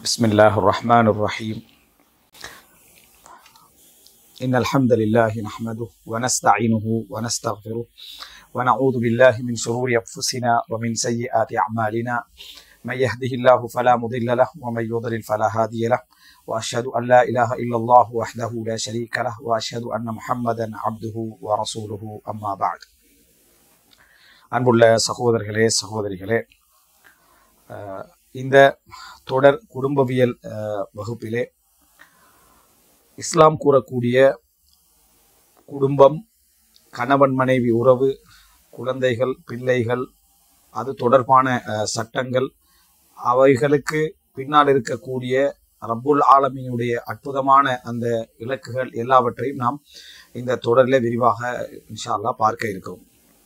بسم الله الرحمن الرحيم إن الحمد لله نحمده ونستعينه ونستغفره ونعوذ بالله من شرور أنفسنا ومن سيئات أعمالنا من يهده الله فلا مضل له ومن يضلل فلا هادي له وأشهد أن لا إله إلا الله وحده لا شريك له وأشهد أن محمدا عبده ورسوله أما بعد அன்புள்ள சகோதரர்களே சகோதரிகளே அஹ், இந்த தொடர் குடும்பவியல் அஹ், வகுப்பிலே இஸ்லாம் கூறக்கூடிய குடும்பம் கணவன் மனைவி உறவு குழந்தைகள் பிள்ளைகள் அது தொடர்பான அஹ், சட்டங்கள் அவைகளுக்கு பின்னால் இருக்கக்கூடிய ரப்புல் ஆலமீனுடைய அற்புதமான அந்த இலக்குகள் எல்லாவற்றையும் நாம் இந்த தொடரில் விரிவாக இன்ஷா அல்லாஹ் பார்க்க இருக்கிறோம்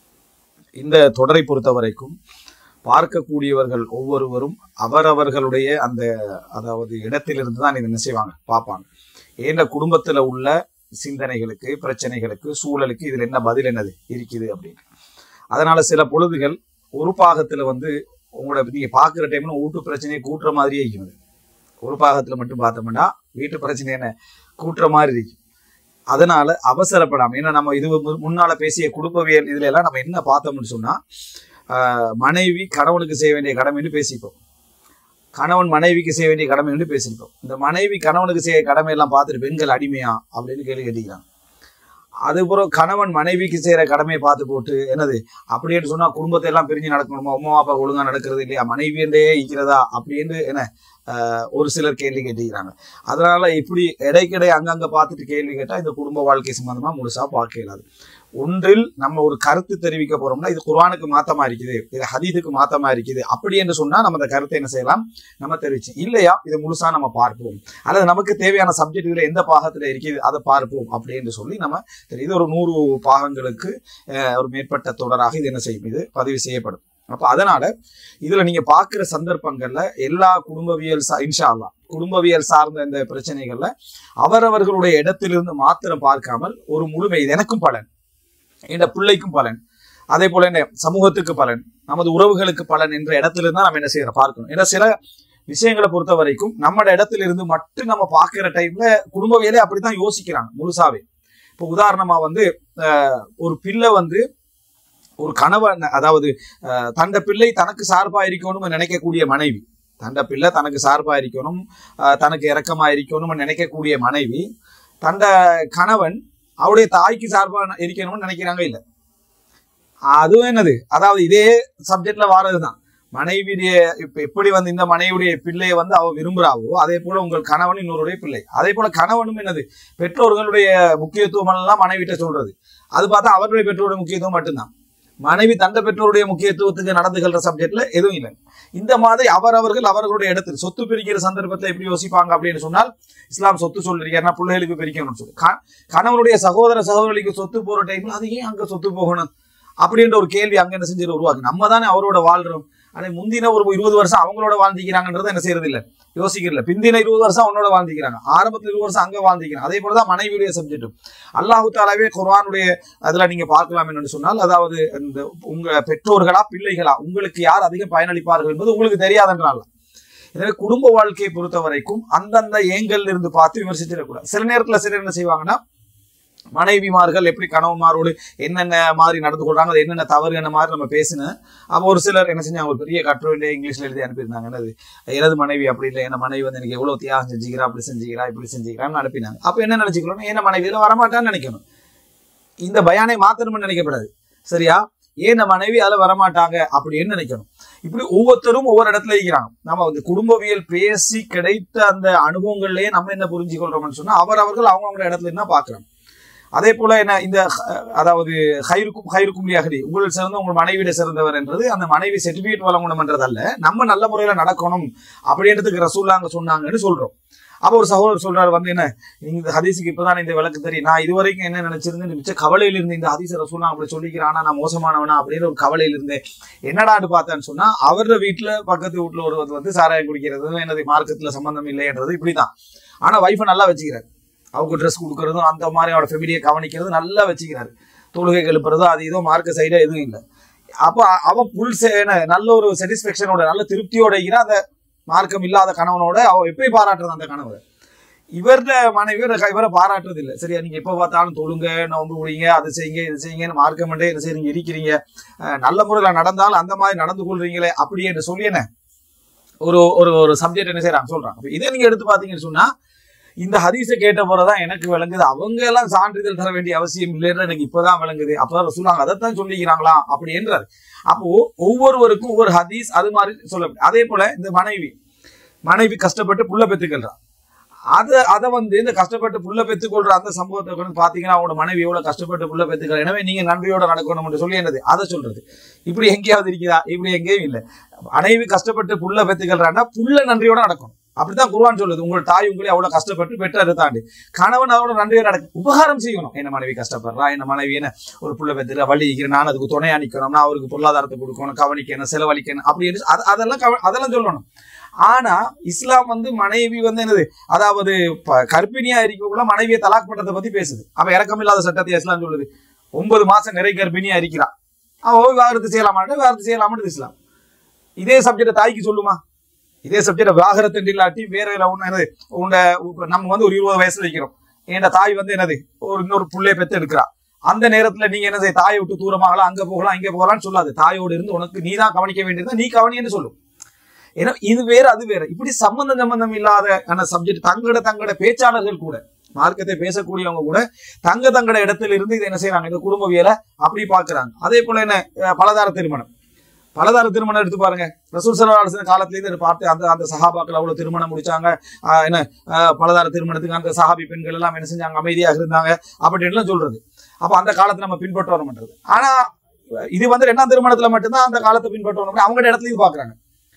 இந்த தொடரை பொறுத்த வரைக்கும் பார்க்கக்கூடியவர்கள் ஒவ்வொருவரும் அவரவர்களுடைய அந்த அதாவது இடத்திலிருந்து தான் இதை என்ன செய்வாங்க பார்ப்பாங்க ஏன்னா குடும்பத்துல உள்ள சிந்தனைகளுக்கு பிரச்சனைகளுக்கு சூழலுக்கு இதுல என்ன பதில் என்னது இருக்குது அப்படின்னு அதனால சில பொழுதுகள் ஒரு பாகத்துல வந்து உங்களோட நீங்க பாக்குற டைம்ல வீட்டு பிரச்சனையை கூட்டுற மாதிரியே இருக்குது ஒரு பாகத்துல மட்டும் பார்த்தோம்னா வீட்டு பிரச்சனை என்ன கூட்டுற மாதிரி இருக்கும் அதனால அவசரப்படாம ஏன்னா நம்ம இது மு- முன்னால பேசிய குடும்பவியல் இதுல எல்லாம் நம்ம என்ன பார்த்தோம்னு சொன்னா ஆஹ், மனைவி கணவனுக்கு செய்ய வேண்டிய கடமைன்னு பேசிப்போம் கணவன் மனைவிக்கு செய்ய வேண்டிய கடமை என்று பேசியிருக்கோம் இந்த மனைவி கணவனுக்கு செய்ய கடமை எல்லாம் பார்த்துட்டு பெண்கள் அடிமையா அப்படின்னு கேள்வி கேட்டுக்கிறாங்க அதுபுறம் கணவன் மனைவிக்கு செய்யற கடமையை பார்த்து போட்டு என்னது அப்படின்னு சொன்னா குடும்பத்தை எல்லாம் பிரிஞ்சு நடக்கணுமா அம்மா அப்பா ஒழுங்கா நடக்கிறது இல்லையா மனைவி என்றே இருக்கிறதா அப்படின்னு என்ன ஆஹ், ஒரு சிலர் கேள்வி கேட்டுக்கிறாங்க அதனால இப்படி இடைக்கிடை அங்கங்க பார்த்துட்டு கேள்வி கேட்டா இந்த குடும்ப வாழ்க்கை சம்பந்தமா முழுசா பார்க்க இயலாது ஒன்றில் நம்ம ஒரு கருத்து தெரிவிக்க போறோம்னா இது குர்ஆனுக்கு மாத்தமா இருக்குது இது ஹதீதுக்கு மாத்தமா இருக்குது அப்படி என்று சொன்னா நம்ம அந்த கருத்தை என்ன செய்யலாம் நம்ம தெரிவிச்சு இல்லையா இது முழுசா நம்ம பார்ப்போம் அல்லது நமக்கு தேவையான சப்ஜெக்ட்ல எந்த பாகத்துல இருக்குது அதை பார்ப்போம் அப்படின்னு சொல்லி நம்ம சரி, இது ஒரு நூறு பாகங்களுக்கு அஹ், ஒரு மேற்பட்ட தொடராக இது என்ன செய்யும் இது பதிவு செய்யப்படும் அப்ப அதனால இதுல நீங்க பார்க்கிற சந்தர்ப்பங்கள்ல எல்லா குடும்பவியல் சா இன்ஷா அல்லாஹ் குடும்பவியல் சார்ந்த இந்த பிரச்சனைகள்ல அவரவர்களுடைய இடத்திலிருந்து மாத்திரம் பார்க்காமல் ஒரு முழுமை இது எனக்கும் பலன் என் பிள்ளைக்கும் பலன் அதே போல என்ன சமூகத்துக்கு பலன் நமது உறவுகளுக்கு பலன் என்ற இடத்துல இருந்தா நம்ம என்ன செய்யறோம் பார்க்கணும் ஏன்னா சில விஷயங்களை பொறுத்த வரைக்கும் நம்மட இடத்துல இருந்து மட்டும் நம்ம பார்க்கிற டைம்ல குடும்பவியலே அப்படித்தான் யோசிக்கிறாங்க முழுசாவே இப்போ உதாரணமா வந்து அஹ், ஒரு பிள்ளை வந்து ஒரு கணவன் அதாவது அஹ், தண்ட பிள்ளை தனக்கு சார்பா இருக்கணும்னு நினைக்கக்கூடிய மனைவி தண்ட பிள்ளை தனக்கு சார்பா இருக்கணும் அஹ், தனக்கு இரக்கமா இருக்கணும்னு நினைக்கக்கூடிய மனைவி தண்ட கணவன் அவருடைய தாய்க்கு சார்பா இருக்கணும்னு நினைக்கிறாங்க இல்ல அதுவும் என்னது அதாவது இதே சப்ஜெக்ட்ல வாரதுதான் மனைவியுடைய இப்ப எப்படி வந்து இந்த மனைவியுடைய பிள்ளையை வந்து அவ விரும்புறாவோ அதே போல உங்கள் கணவன் இன்னொருடைய பிள்ளை அதே போல கணவனும் என்னது பெற்றோர்களுடைய முக்கியத்துவம் எல்லாம் மனைவிட்ட சொல்றது அது பார்த்தா அவருடைய பெற்றோருடைய முக்கியத்துவம் மட்டும்தான் மனைவி தந்த பெற்றோருடைய முக்கியத்துவத்துக்கு நடந்துகிற சப்ஜெக்ட்ல எதுவும் இல்லை இந்த மாதிரி அவரவர்கள் அவர்களுடைய இடத்தில் சொத்து பிரிக்கிற சந்தர்ப்பத்தில் எப்படி யோசிப்பாங்க அப்படின்னு சொன்னால் இஸ்லாம் சொத்து சொல்லிருக்காருன்னா பிள்ளைகளுக்கு பிரிக்கணும்னு சொல்லி க- கணவனுடைய சகோதர சகோதரிக்கு சொத்து போற டைம்ல அது ஏன் அங்க சொத்து போகணும் அப்படின்ற ஒரு கேள்வி அங்க என்ன செஞ்சு உருவாக்கு நம்ம தானே அவரோட வாழ்றோம் ஆனா முந்தின ஒரு இருபது வருஷம் அவங்களோட வாழ்ந்திக்கிறாங்கன்றத என்ன செய்யறது இல்ல யோசிக்கிறல பிந்தின இருபது வருஷம் அவனோட வாழ்ந்திக்கிறாங்க ஆரம்பத்துல இருபது வருஷம் அங்க வாழ்ந்திக்கிறாங்க அதே போலதான் மனைவியுடைய சப்ஜெக்டும் அல்லாஹு தாலாவே குர்ஆனுடைய அதுல நீங்க பார்க்கலாம் என்னன்னு சொன்னால் அதாவது இந்த உங்க பெற்றோர்களா பிள்ளைகளா உங்களுக்கு யார் அதிகம் பயனளிப்பார்கள் என்பது உங்களுக்கு தெரியாதுன்றால எனவே குடும்ப வாழ்க்கையை பொறுத்த வரைக்கும் அந்தந்த ஏங்கல்ல இருந்து பார்த்து விமர்சிச்சிடக்கூடாது சில நேரத்துல சிலர் என்ன செய்வாங்கன்னா மனைவிமார்கள் எப்படி கணவன்மாரோடு என்னென்ன மாதிரி நடந்து கொள்றாங்க அது என்னென்ன தவறு என்ன மாதிரி நம்ம பேசினேன் அப்போ ஒரு சிலர் என்ன செஞ்சாங்க ஒரு பெரிய கட்டுரை இங்கிலீஷ்ல எழுதி அனுப்பியிருந்தாங்க என்னது எனது மனைவி அப்படி இல்லை என்ன மனைவி வந்து எனக்கு எவ்வளவு தியாகம் செஞ்சுக்கிறா அப்படி செஞ்சுக்கிறா இப்படி செஞ்சுக்கிறான்னு அனுப்பினாங்க அப்ப என்ன நினைச்சுக்கணும் என்ன மனைவி இதில் வரமாட்டான்னு நினைக்கணும் இந்த பயானை மாத்தணும்னு நினைக்கப்படாது சரியா ஏன் நம்ம மனைவி அதில் வரமாட்டாங்க அப்படின்னு நினைக்கணும் இப்படி ஒவ்வொருத்தரும் ஒவ்வொரு இடத்துல இருக்கிறாங்க நம்ம வந்து குடும்பவியல் பேசி கிடைத்த அந்த அனுபவங்கள்லயே நம்ம என்ன புரிஞ்சுக்கொள்றோம்னு சொன்னா அவரவர்கள் அவங்கவங்க இடத்துல என்ன பார்க்கறாங்க அதே போல என்ன இந்த அஹ், அதாவது ஹைருக்கும் ஹைருக்கும் லியாகரி உங்கள் சிறந்த உங்கள் மனைவியிட சிறந்தவர் என்றது அந்த மனைவி சர்டிபிகேட் வழங்கணும்ன்றதல்ல நம்ம நல்ல முறையில நடக்கணும் அப்படின்றதுக்கு ரசூல்லாங்க சொன்னாங்கன்னு சொல்றோம் அப்ப ஒரு சகோதரர் சொல்றாரு வந்து என்ன நீங்க இந்த ஹதீஸுக்கு இப்பதான் இந்த விளக்கு தெரியும் நான் இது வரைக்கும் என்ன நினைச்சிருந்தேன் மிச்ச கவலையில இருந்தேன் இந்த ஹதீஸ் ரசூல்லா அப்படி சொல்லிக்கிறானா நான் மோசமானவனா அப்படின்னு ஒரு கவலையில இருந்தேன் என்னடான்னு பார்த்தேன்னு சொன்னா அவரோட வீட்டுல பக்கத்து வீட்டுல ஒரு வந்து சாராயம் குடிக்கிறது எனது மார்க்கத்துல சம்பந்தம் இல்லைன்றது இப்படிதான் ஆனா வைஃபை நல்லா வச்சுக்கிறாரு அவங்க ட்ரெஸ் கொடுக்கறதும் அந்த மாதிரி அவரோட ஃபெமிலியை கவனிக்கிறதும் நல்லா வச்சுக்கிறாரு தொழுகை எழுப்புறதும் அது இதோ மார்க்க சைடா எதுவும் இல்லை அப்போ அவன் புல் நல்ல ஒரு சாட்டிஸ்ஃபேக்ஷனோட நல்ல திருப்தியோட இருக்கிற அந்த மார்க்கம் இல்லாத கணவனோட அவ எப்பயும் பாராட்டுறது அந்த கணவரை இவர்த மனைவி இவரை இவரை பாராட்டுறது இல்லை சரியா நீங்க எப்ப பார்த்தாலும் தொழுங்க நோம்பு முடியுங்க அது செய்யுங்க இது செய்யுங்கன்னு மார்க்கம் என்ன செய்றீங்க இருக்கிறீங்க அஹ் நல்ல முறையில் நடந்தாலும் அந்த மாதிரி நடந்து கொள்றீங்களே அப்படி என்று சொல்லி என்ன ஒரு ஒரு ஒரு சப்ஜெக்ட் என்ன செய்யறாங்க சொல்றாங்க அப்ப இதை நீங்க எடுத்து பாத்தீங்கன்னு சொன்னா இந்த ஹதீஸை கேட்ட போறதான் எனக்கு விளங்குது அவங்க எல்லாம் சான்றிதழ் தர வேண்டிய அவசியம் இல்லைன்னு எனக்கு இப்பதான் விளங்குது அப்பதான் சொல்லுவாங்க அதைத்தான் சொல்லிக்கிறாங்களா அப்படி என்றார் அப்போ ஒவ்வொருவருக்கும் ஒவ்வொரு ஹதீஸ் அது மாதிரி சொல்ல அதே போல இந்த மனைவி மனைவி கஷ்டப்பட்டு புள்ள பெத்துக்கல்றான் அதை அதை வந்து இந்த கஷ்டப்பட்டு புள்ள பெத்துக்கொள்ற அந்த சம்பவத்தை வந்து பாத்தீங்கன்னா அவங்களோட மனைவி எவ்வளவு கஷ்டப்பட்டு புள்ள பெத்துக்கள் எனவே நீங்க நன்றியோட நடக்கணும் என்று சொல்லி என்னது அதை சொல்றது இப்படி எங்கேயாவது இருக்குதா இப்படி எங்கேயும் இல்லை மனைவி கஷ்டப்பட்டு புள்ள பெத்துக்கல்றான்னா புள்ள நன்றியோட நடக்கணும் அப்படித்தான் குருவான் சொல்லுது உங்கள் தாய் உங்களே அவ்வளவு கஷ்டப்பட்டு பெற்ற தாண்டி கணவன் அவரோட நன்றியோட நடக்க உபகாரம் செய்யணும் என்ன மனைவி கஷ்டப்படுறா என்ன மனைவி என்ன ஒரு புள்ள பெத்துற வழி இருக்கிறேன் நான் அதுக்கு துணையா நிக்கணும் நான் அவருக்கு பொருளாதாரத்தை கொடுக்கணும் கவனிக்கணும் செலவழிக்கணும் அப்படின்னு அது- அதெல்லாம் கவ- அதெல்லாம் சொல்லணும் ஆனா இஸ்லாம் வந்து மனைவி வந்து என்னது அதாவது ப- கர்ப்பிணியா இருக்கக்குள்ள மனைவியை தலாக் பண்றதை பத்தி பேசுது அப்ப இறக்கமில்லாத சட்டத்தை இஸ்லாம் சொல்லுது ஒன்பது மாசம் நிறை கர்ப்பிணியா இருக்கிறா அவ விவாகரத்து செய்யலாமாட்டு விவாகரத்து செய்யலாமான்னு இஸ்லாம் இதே சப்ஜெக்ட் தாய்க்கு சொல்லுமா இதே சப்ஜெக்ட் விவாகரத்து இல்லாட்டி வேற ஒண்ணு என்னது உண்ட இப்ப நம்ம வந்து ஒரு இருபது வயசுல வைக்கிறோம் என் தாய் வந்து என்னது ஒரு இன்னொரு புள்ளைய பெத்து எடுக்கிறா அந்த நேரத்துல நீங்க என்ன செய்ய தாயை விட்டு தூரமாகலாம் அங்க போகலாம் இங்க போகலாம்னு சொல்லாது தாயோடு இருந்து உனக்கு நீ தான் கவனிக்க வேண்டியது நீ கவனின்னு சொல்லும் ஏன்னா இது வேற அது வேற இப்படி சம்பந்தம் சம்பந்தம் இல்லாத ஆன சப்ஜெக்ட் தங்கட தங்கட பேச்சாளர்கள் கூட மார்க்கத்தை பேசக்கூடியவங்க கூட தங்க தங்கட இடத்துல இருந்து இதை என்ன செய்யறாங்க இந்த குடும்பவியலை அப்படி பாக்குறாங்க அதே போல என்ன அஹ், பலதார திருமணம் பலதார திருமணம் எடுத்து பாருங்க ரசூல் சல்லா காலத்துல இருந்து பார்த்து அந்த அந்த சஹாபாக்கள் அவ்வளவு திருமணம் முடிச்சாங்க ஆஹ் என்ன ஆஹ் பலதார திருமணத்துக்கு அந்த சஹாபி பெண்கள் எல்லாம் என்ன செஞ்சாங்க அமைதியாக இருந்தாங்க அப்படின்லாம் சொல்றது அப்ப அந்த காலத்தை நம்ம பின்பற்ற வரமாட்டது ஆனா இது வந்து ரெண்டாம் திருமணத்துல மட்டும்தான் அந்த காலத்தை பின்பற்றணும் அவங்க இடத்துல இது பாக்குறாங்க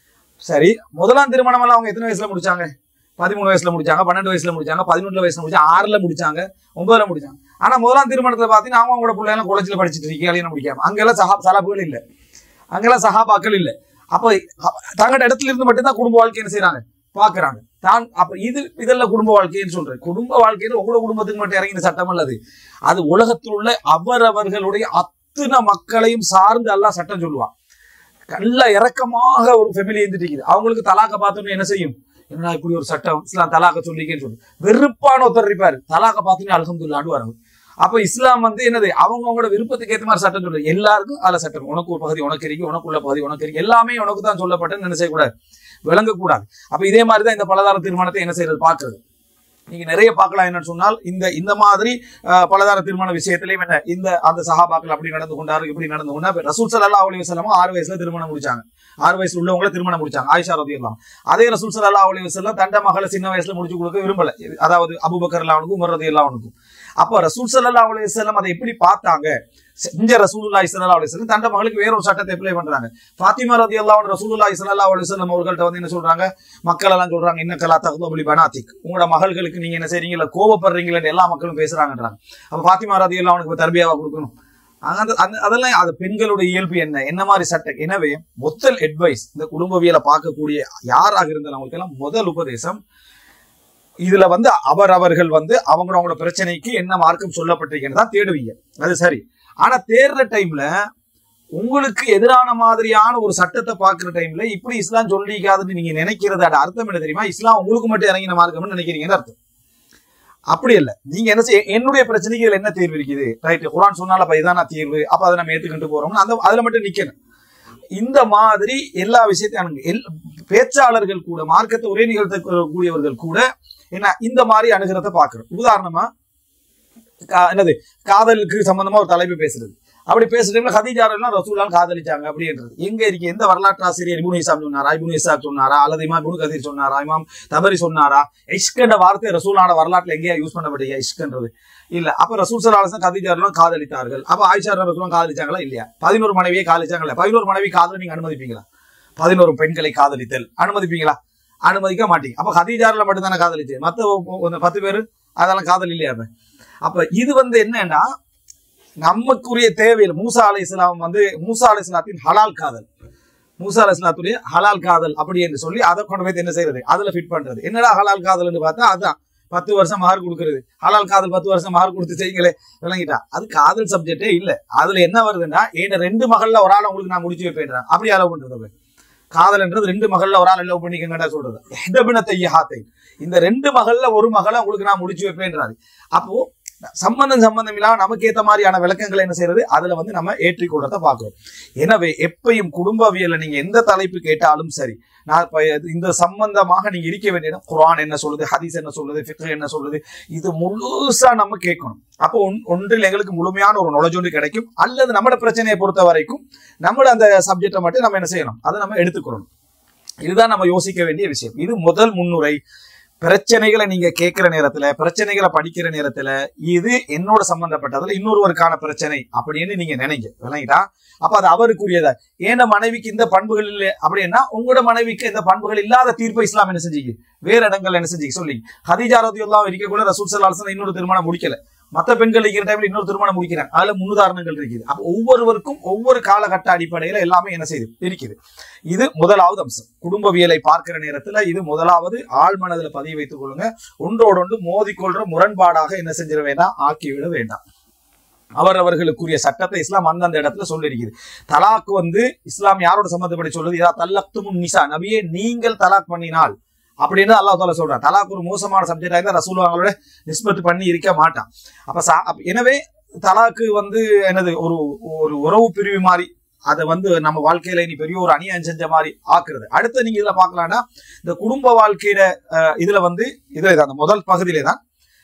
சரி முதலாம் திருமணம் எல்லாம் அவங்க எத்தனை வயசுல முடிச்சாங்க பதிமூணு வயசுல முடிச்சாங்க பன்னெண்டு வயசுல முடிச்சாங்க பதினொன்று வயசுல முடிச்சாங்க ஆறுல முடிச்சாங்க ஒன்பதுல முடிச்சாங்க ஆனா முதலாம் திருமணத்துல பாத்தீங்கன்னா அவங்க அவங்களோட பிள்ளைங்க காலேஜ்ல படிச்சுட்டு இருக்கீங்க கல்யாணம் முடிக்காம அங்கெல்லாம் சஹா சலாபுகள் இல்ல அங்கெல்லாம் சஹாபாக்கள் இல்ல அப்ப அ- தங்களோட இடத்துல இருந்து மட்டும்தான் குடும்ப வாழ்க்கை என்ன செய்யறாங்க பாக்குறாங்க தான் அப்ப இது இதெல்லாம் குடும்ப வாழ்க்கைன்னு சொல்றேன் குடும்ப வாழ்க்கைன்னு உங்களோட குடும்பத்துக்கு மட்டும் இறங்கின சட்டம் அல்லது அது உலகத்தில் உள்ள அவரவர்களுடைய அத்தனை மக்களையும் சார்ந்து எல்லாம் சட்டம் சொல்லுவான் நல்ல இறக்கமாக ஒரு ஃபெமிலி இருந்துட்டு அவங்களுக்கு தலாக்க பார்த்தோன்னு என்ன செய்யும் என்னடா இப்படி ஒரு சட்டம் இஸ்லாம் தலாக்க சொல்லிக்கேன்னு சொல்லி வெறுப்பான ஒருத்தர் இருப்பாரு தலாக்க பார்த்தோன்னே அலகம்துல்லான்னு வராங்க அப்ப இஸ்லாம் வந்து என்னது அவங்கவங்களோட விருப்பத்துக்கு ஏற்ற மாதிரி சட்டம் சொல்லுது எல்லாருக்கும் அதுல சட்டம் உனக்கு ஒரு பகுதி உனக்கு இருக்கு உனக்குள்ள பகுதி உனக்கு இருக்கு எல்லாமே உனக்கு தான் சொல்லப்பட்டன்னு என்ன செய்யக்கூடாது விளங்கக்கூடாது அப்ப இதே மாதிரி தான் இந்த பலதார திருமணத்தை என்ன செய்யறது பாக்குறது நீங்க நிறைய பார்க்கலாம் என்னன்னு சொன்னால் இந்த இந்த மாதிரி அஹ், பலதார திருமண விஷயத்திலையும் என்ன இந்த அந்த சஹாபாக்கள் அப்படி நடந்து கொண்டாரு இப்படி நடந்து கொண்டா இப்ப ரசூல் ஸல்லல்லாஹு அலைஹி வஸல்லம் ஆறு வயசுல திருமணம் முடிச்சாங்க ஆறு வயசுல உள்ளவங்கள திருமணம் முடிச்சாங்க ஆயிஷா ரதியல்லாம் அதே ரசூல் ஸல்லல்லாஹு அலைஹி வஸல்லம் தண்ட மகளை சின்ன வயசுல முடிச்சு கொடுக்க விரும்பல அதாவது அபூபக்கர் அவனுக்கும் உமர் ரதியல்லாஹு அவனுக்கும் அப்போ ரசூல் ஸல்லல்லாஹு அலைஹி வஸல்லம் அதை எப்படி பார்த்தாங்க செஞ்ச ரசூலுல்லாஹி ஸல்லல்லாஹு அலைஹி வஸல்லம் தண்ட மகளுக்கு வேற ஒரு சட்டத்தை அப்ளை பண்றாங்க ஃபாத்திமா ரதியல்லாஹு அன்ஹா ரசூலுல்லாஹி ஸல்லல்லாஹு அலைஹி வஸல்லம் அவர்கள்ட்ட வந்து என்ன சொல்றாங்க மக்கள் எல்லாம் சொல்றாங்க இன்னக்கலா தகுதபுலி பனாத்திக் உங்களோட மகள்களுக்கு நீங்க என்ன செய்றீங்களா கோவப்படுறீங்களன்னு எல்லா மக்களும் பேசுறாங்கன்றாங்க அப்ப ஃபாத்திமா ரதியல்லாஹு அவனுக்கு தர்பியாவா கொடுக்கணும் அந்த அந்த- அதெல்லாம் அது பெண்களுடைய இயல்பு என்ன என்ன மாதிரி சட்டம் எனவே முதல் அட்வைஸ் இந்த குடும்பவியலை பார்க்கக்கூடிய யாராக இருந்தாலும் அவங்களுக்கு எல்லாம் முதல் உபதேசம் இதுல வந்து அவரவர்கள் வந்து அவங்களோட அவங்களோட பிரச்சனைக்கு என்ன மார்க்கம் சொல்லப்பட்டிருக்கேன்னு தான் தேடுவீங்க அது சரி ஆனா தேடுற டைம்ல உங்களுக்கு எதிரான மாதிரியான ஒரு சட்டத்தை பார்க்குற டைம்ல இப்படி இஸ்லாம் சொல்லிக்காதுன்னு நீங்க நினைக்கிறது அது அர்த்தம் என்ன தெரியுமா இஸ்லாம் உங்களுக்கு மட்டும் இறங்கின மார்க்கம்னு நினைக்கிறீங்கன்னு அர்த்தம் அப்படி இல்ல நீங்க என்ன செய்ய என்னுடைய பிரச்சனைக்கு இதுல என்ன தீர்வு இருக்குது ரைட் குரான் சொன்னால அப்ப இதான் நான் தீர்வு அப்ப அதை நம்ம ஏத்துக்கிட்டு போறோம்னு அந்த அதுல மட்டும் நிக்கணும் இந்த மாதிரி எல்லா விஷயத்தையும் அணுகு. எல் பேச்சாளர்கள் கூட மார்க்கத்தை ஒரே நிகழ்த்தக்கூடியவர்கள் கூட என்ன இந்த மாதிரி அணுகிறத பாக்குறோம் உதாரணமா கா- என்னது காதலுக்கு சம்பந்தமா ஒரு தலைப்பு பேசுறது அப்படி பேசுற டைம்ல ஹதீஜா எல்லாம் ரசூல்லாம் காதலிச்சாங்க அப்படின்றது எங்க இருக்கு எந்த வரலாற்று ஆசிரியர் இபுன் இசாம் சொன்னாரா இபுன் இசாக் சொன்னாரா அல்லது இமாம் இபுன் கதீர் சொன்னாரா இமாம் தபரி சொன்னாரா இஷ்கன்ற வார்த்தை ரசூலான வரலாற்றுல எங்கேயா யூஸ் பண்ணப்பட்டீங்க இஷ்கன்றது இல்ல அப்ப ரசூல் சலாசன் கதீஜா எல்லாம் காதலித்தார்கள் அப்ப ஆயிஷா ரசூலாம் காதலிச்சாங்களா இல்லையா பதினோரு மனைவியை காதலிச்சாங்களா பதினோரு மனைவி காதல் நீங்க அனுமதிப்பீங்களா பதினோரு பெண்களை காதலித்தல் அனுமதிப்பீங்களா அனுமதிக்க மாட்டீங்க அப்ப ஹதீஜாரில் மட்டும் தானே காதலிச்சு மத்த ஒ- ஒ- பத்து பேரு அதெல்லாம் காதல் இல்லையா அப்ப அப்ப இது வந்து என்னன்னா நமக்குரிய தேவையில் மூசா அலை இஸ்லாம் வந்து மூசா அலை இஸ்லாத்தின் ஹலால் காதல் மூசா அலை இஸ்லாத்துடைய ஹலால் காதல் அப்படி என்று சொல்லி அதை கொண்டு போய் என்ன செய்யறது அதுல ஃபிட் பண்றது என்னடா ஹலால் காதல்னு பார்த்தா அதான் பத்து வருஷம் மகர் கொடுக்கறது ஹலால் காதல் பத்து வருஷம் மகர் கொடுத்து செய்யுங்களே விளங்கிட்டா அது காதல் சப்ஜெக்டே இல்ல அதுல என்ன வருதுன்னா என் ரெண்டு மகள்ல ஒரு ஆள் உங்களுக்கு நான் முடிச்சு வைப்பேன் அப்படி அளவு பண்றது காதல்ன்றது ரெண்டு மகள்ல ஒரு ஆள் லவ் பண்ணிக்கங்கடா சொல்றது எஹ்தபின தையஹாத்தை இந்த ரெண்டு மகள்ல ஒரு மகளை உங்களுக்கு நான் முடிச்சு வைப்பேன்றாரு அப்போ சம்பந்தம் சம்பந்தம் இல்லாம நமக்கு ஏத்த மாதிரியான விளக்கங்களை என்ன செய்யறது அதுல வந்து நம்ம ஏற்றிக்கொள்றத பார்க்கிறோம் எனவே எப்பயும் குடும்பவியல நீங்க எந்த தலைப்பு கேட்டாலும் சரி நான் இப்ப இந்த சம்பந்தமாக நீங்க இருக்க வேண்டிய இடம் குர்ஆன் என்ன சொல்லுது ஹதீஸ் என்ன சொல்லுது ஃபிக்ர் என்ன சொல்லுது இது முழுசா நம்ம கேட்கணும் அப்போ ஒன்- ஒன்றில் எங்களுக்கு முழுமையான ஒரு knowledge ஒன்று கிடைக்கும் அல்லது நம்மளோட பிரச்சனையை பொறுத்த வரைக்கும் நம்மள அந்த சப்ஜெக்டை மட்டும் நம்ம என்ன செய்யணும் அதை நம்ம எடுத்துக்கொள்ளணும் இதுதான் நம்ம யோசிக்க வேண்டிய விஷயம் இது முதல் முன்னுரை பிரச்சனைகளை நீங்க கேட்கிற நேரத்துல பிரச்சனைகளை படிக்கிற நேரத்துல இது என்னோட சம்பந்தப்பட்டதுல இன்னொருவருக்கான பிரச்சனை அப்படின்னு நீங்க நினைங்க விளங்கிட்டா அப்ப அது அவருக்குரியதா ஏன மனைவிக்கு இந்த பண்புகள் இல்லை அப்படின்னா உங்களோட மனைவிக்கு இந்த பண்புகள் இல்லாத தீர்ப்பை இஸ்லாம் என்ன செஞ்சீங்க வேற இடங்கள் என்ன செஞ்சீங்க சொல்லி ஹதீஜா ரதியுல்லாம் இருக்க கூட ரசூல் ஸல்லல்லாஹு அலைஹி வஸல்லம் இன்னொரு திருமணம் முடிக்கல மத்த பெண்கள் இருக்கிற டைம்ல இன்னொரு திருமணம் முடிக்கிறாங்க அதுல முன்னுதாரணங்கள் இருக்குது அப்ப ஒவ்வொருவருக்கும் ஒவ்வொரு காலகட்ட அடிப்படையில எல்லாமே என்ன செய்யுது இருக்குது இது முதலாவது அம்சம் குடும்பவியலை பார்க்கிற நேரத்துல இது முதலாவது ஆழ்மனதுல பதிய வைத்துக் கொள்ளுங்க ஒன்றோடொன்று மோதிக்கொள்ற முரண்பாடாக என்ன செஞ்சிட வேண்டாம் ஆக்கிவிட வேண்டாம் அவரவர்களுக்குரிய சட்டத்தை இஸ்லாம் அந்தந்த இடத்துல சொல்லியிருக்குது தலாக் வந்து இஸ்லாம் யாரோட சம்மந்தப்படி சொல்லுது இதா தல்லக்துமுன் நிசா நபியே நீங்கள் தலாக் பண்ணினால் அப்படின்னு அல்லாஹ் தாலா சொல்றான் தலாக் ஒரு மோசமான சப்ஜெக்டா இருந்தா ரசூல் அவங்களோட நிஸ்பத் பண்ணி இருக்க மாட்டான் அப்ப சா- அப்ப எனவே தலாக்கு வந்து என்னது ஒரு ஒரு உறவு பிரிவு மாதிரி அதை வந்து நம்ம வாழ்க்கையில இனி பெரிய ஒரு அநியாயம் செஞ்ச மாதிரி ஆக்குறது அடுத்து நீங்க இதுல பார்க்கலாம்னா இந்த குடும்ப வாழ்க்கையில அஹ், இதுல வந்து இதுல தான் அந்த முதல் பகுதியிலே தான்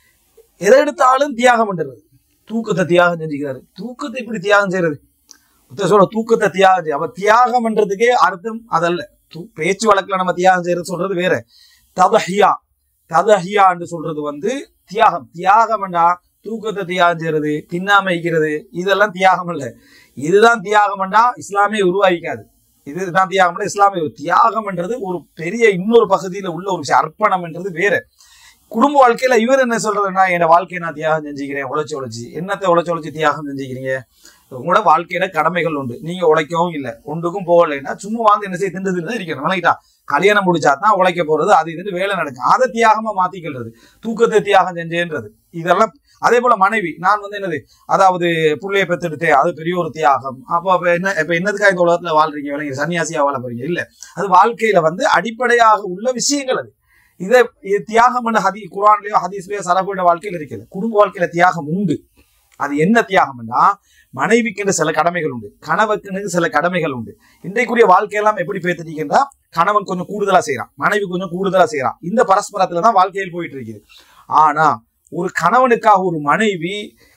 எதை எடுத்தாலும் தியாகம் பண்றது தூக்கத்தை தியாகம் செஞ்சுக்கிறாரு தூக்கத்தை இப்படி தியாகம் செய்யறது உத்த சொல்ற தூக்கத்தை தியாகம் செய்ய அப்ப தியாகம் பண்றதுக்கே அர்த்தம் அதல்ல தூ- பேச்சு வழக்குல நம்ம தியாகம் செய்யறது சொல்றது வேற ததஹியா ததஹியா என்று சொல்றது வந்து தியாகம் தியாகம்டா தூக்கத்தை தியாகம் செய்யறது தின்னாம வைக்கிறது இதெல்லாம் தியாகம் இல்ல இதுதான் தியாகம்டா இஸ்லாமே உருவாகிக்காது இதுதான் தியாகம் இஸ்லாமிய தியாகம்ன்றது ஒரு பெரிய இன்னொரு பகுதியில உள்ள ஒரு விஷயம் அர்ப்பணம் என்றது வேற குடும்ப வாழ்க்கையில இவர் என்ன சொல்றதுன்னா என் வாழ்க்கையை நான் தியாகம் செஞ்சுக்கிறேன் உழைச்சி உழைச்சி என்னத்தை உழைச்சி உழைச்சி தியாகம் செஞ்சுக்கிறீங்க உங்களோட வாழ்க்கையில கடமைகள் உண்டு நீங்க உழைக்கவும் இல்லை ஒன்றுக்கும் போகலைன்னா சும்மா வாங்க என்ன செய்ய திண்டு திண்டு இருக்கணும் விளங்கிட்டா கல்யாணம் முடிச்சா தான் உழைக்க போறது அது இதுன்னு வேலை நடக்கும் அதை தியாகமா மாத்திக்கிறது தூக்கத்தை தியாகம் செஞ்சேன்றது இதெல்லாம் அதே போல மனைவி நான் வந்து என்னது அதாவது புள்ளைய பெத்தெடுத்தேன் அது பெரிய ஒரு தியாகம் அப்போ அப்ப என்ன இப்ப என்னதுக்காக இந்த உலகத்துல வாழ்றீங்க விளங்கி சன்னியாசியா வாழ போறீங்க இல்ல அது வாழ்க்கையில வந்து அடிப்படையாக உள்ள விஷயங்கள் அது இதை இது தியாகம் பண்ண ஹதி குரான்லயோ ஹதீஸ்லயோ சலபுட வாழ்க்கையில இருக்குது குடும்ப வாழ்க்கையில தியாகம் உண்டு அது என்ன தியாகம்னா மனைவிக்கு சில கடமைகள் உண்டு கணவனுக்கு சில கடமைகள் உண்டு இன்றைக்குரிய வாழ்க்கையெல்லாம் எப்படி பேத்துட்டீங்கன்னா கணவன் கொஞ்சம் கூடுதலா செய்யறான் மனைவி கொஞ்சம் கூடுதலா செய்யறான் இந்த பரஸ்பரத்துல தான் வாழ்க்கையில் போயிட்டு இருக்குது ஆனா ஒரு கணவனுக்காக ஒரு மனைவி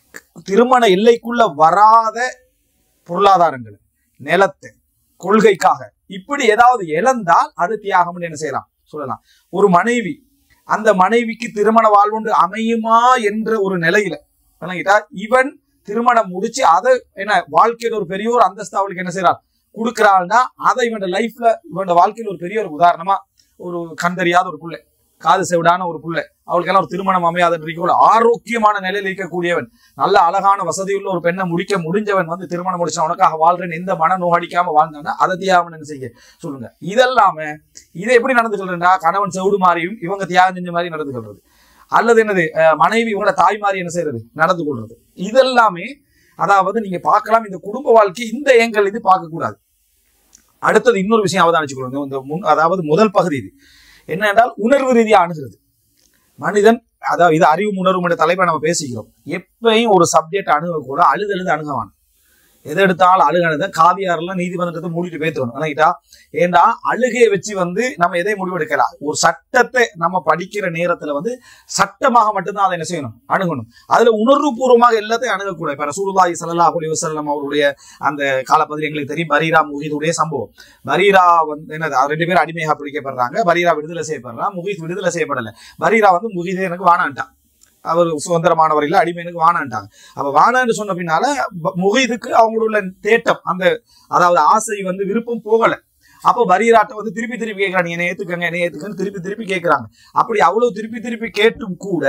திருமண எல்லைக்குள்ள வராத பொருளாதாரங்கள் நிலத்தை கொள்கைக்காக இப்படி ஏதாவது இழந்தால் அது தியாகம்னு என்ன செய்யலாம் சொல்லலாம் ஒரு மனைவி அந்த மனைவிக்கு திருமண வாழ்வுண்டு அமையுமா என்ற ஒரு நிலையில விளங்கிட்டா இவன் திருமணம் முடிச்சு அதை என்ன வாழ்க்கையில ஒரு பெரிய ஒரு அந்தஸ்து அவளுக்கு என்ன செய்யறான் கொடுக்குறாள்னா அதை இவன் லைஃப்ல இவன் வாழ்க்கையில ஒரு பெரிய ஒரு உதாரணமா ஒரு கண் தெரியாத ஒரு புள்ளை காது செவிடான ஒரு புள்ளை அவளுக்கெல்லாம் ஒரு திருமணம் அமையாத ஒரு ஆரோக்கியமான நிலையில் இருக்கக்கூடியவன் நல்ல அழகான வசதியுள்ள ஒரு பெண்ணை முடிக்க முடிஞ்சவன் வந்து திருமணம் முடிச்சா உனக்காக வாழ்றேன் எந்த மன நோகடிக்காம வாழ்ந்தானா அதை தியாகம் என்ன செய்ய சொல்லுங்க இதெல்லாம இதை எப்படி நடந்துக்கிறா கணவன் செவிடு மாதிரியும் இவங்க தியாகம் செஞ்ச மாதிரி நடந்துக்கிறது அல்லது என்னது அஹ், மனைவி இவங்களோட தாய் மாதிரி என்ன செய்யறது நடந்து கொள்றது இதெல்லாமே அதாவது நீங்க பார்க்கலாம் இந்த குடும்ப வாழ்க்கை இந்த ஏங்கல் இது பார்க்க கூடாது அடுத்தது இன்னொரு விஷயம் அவதானிச்சுக்கொள்ளுங்க இந்த முன் அதாவது முதல் பகுதி இது என்ன என்றால் உணர்வு ரீதியா அணுகிறது மனிதன் அதாவது இது அறிவு உணர்வு என்ற தலைப்பை நம்ம பேசிக்கிறோம் எப்பயும் ஒரு சப்ஜெக்ட் அணுக கூட அழுது அழுது அணுகவான் எதை எடுத்தாலும் அழுகணுத காதியாரெல்லாம் நீதிமன்றத்தை மூடிட்டு பேத்துக்கணும் நினைக்கிட்டா ஏண்டா அழுகையை வச்சு வந்து நம்ம எதை முடிவெடுக்கலாம் ஒரு சட்டத்தை நம்ம படிக்கிற நேரத்துல வந்து சட்டமாக மட்டும்தான் அதை என்ன செய்யணும் அணுகணும் அதுல உணர்வுபூர்வமாக எல்லாத்தையும் அணுகக்கூடாது இப்ப ரசூலுல்லாஹி ஸல்லல்லாஹு அலைஹி வஸல்லம் அவருடைய அந்த காலப்பகுதியில் எங்களுக்கு தெரியும் பரீரா முகீதுடைய சம்பவம் பரீரா வந்து என்னது அவர் ரெண்டு பேரும் அடிமையாக பிடிக்கப்படுறாங்க பரீரா விடுதலை செய்யப்படுறான் முகீத் விடுதலை செய்யப்படல பரீரா வந்து முகீத் எனக்கு வானான்ட்டான் அவர் சுதந்திரமானவர் இல்ல அடிமை எனக்கு வானான்ட்டாங்க அப்ப வானான்னு சொன்ன பின்னால ப- முகீதுக்கு அவங்களோட தேட்டம் அந்த அதாவது ஆசை வந்து விருப்பம் போகல அப்போ பரீராட்ட வந்து திருப்பி திருப்பி கேட்கறாங்க என்னை ஏத்துக்கங்க என்னை ஏத்துக்கன்னு திருப்பி திருப்பி கேட்கறாங்க அப்படி அவ்வளவு திருப்பி திருப்பி கேட்டும் கூட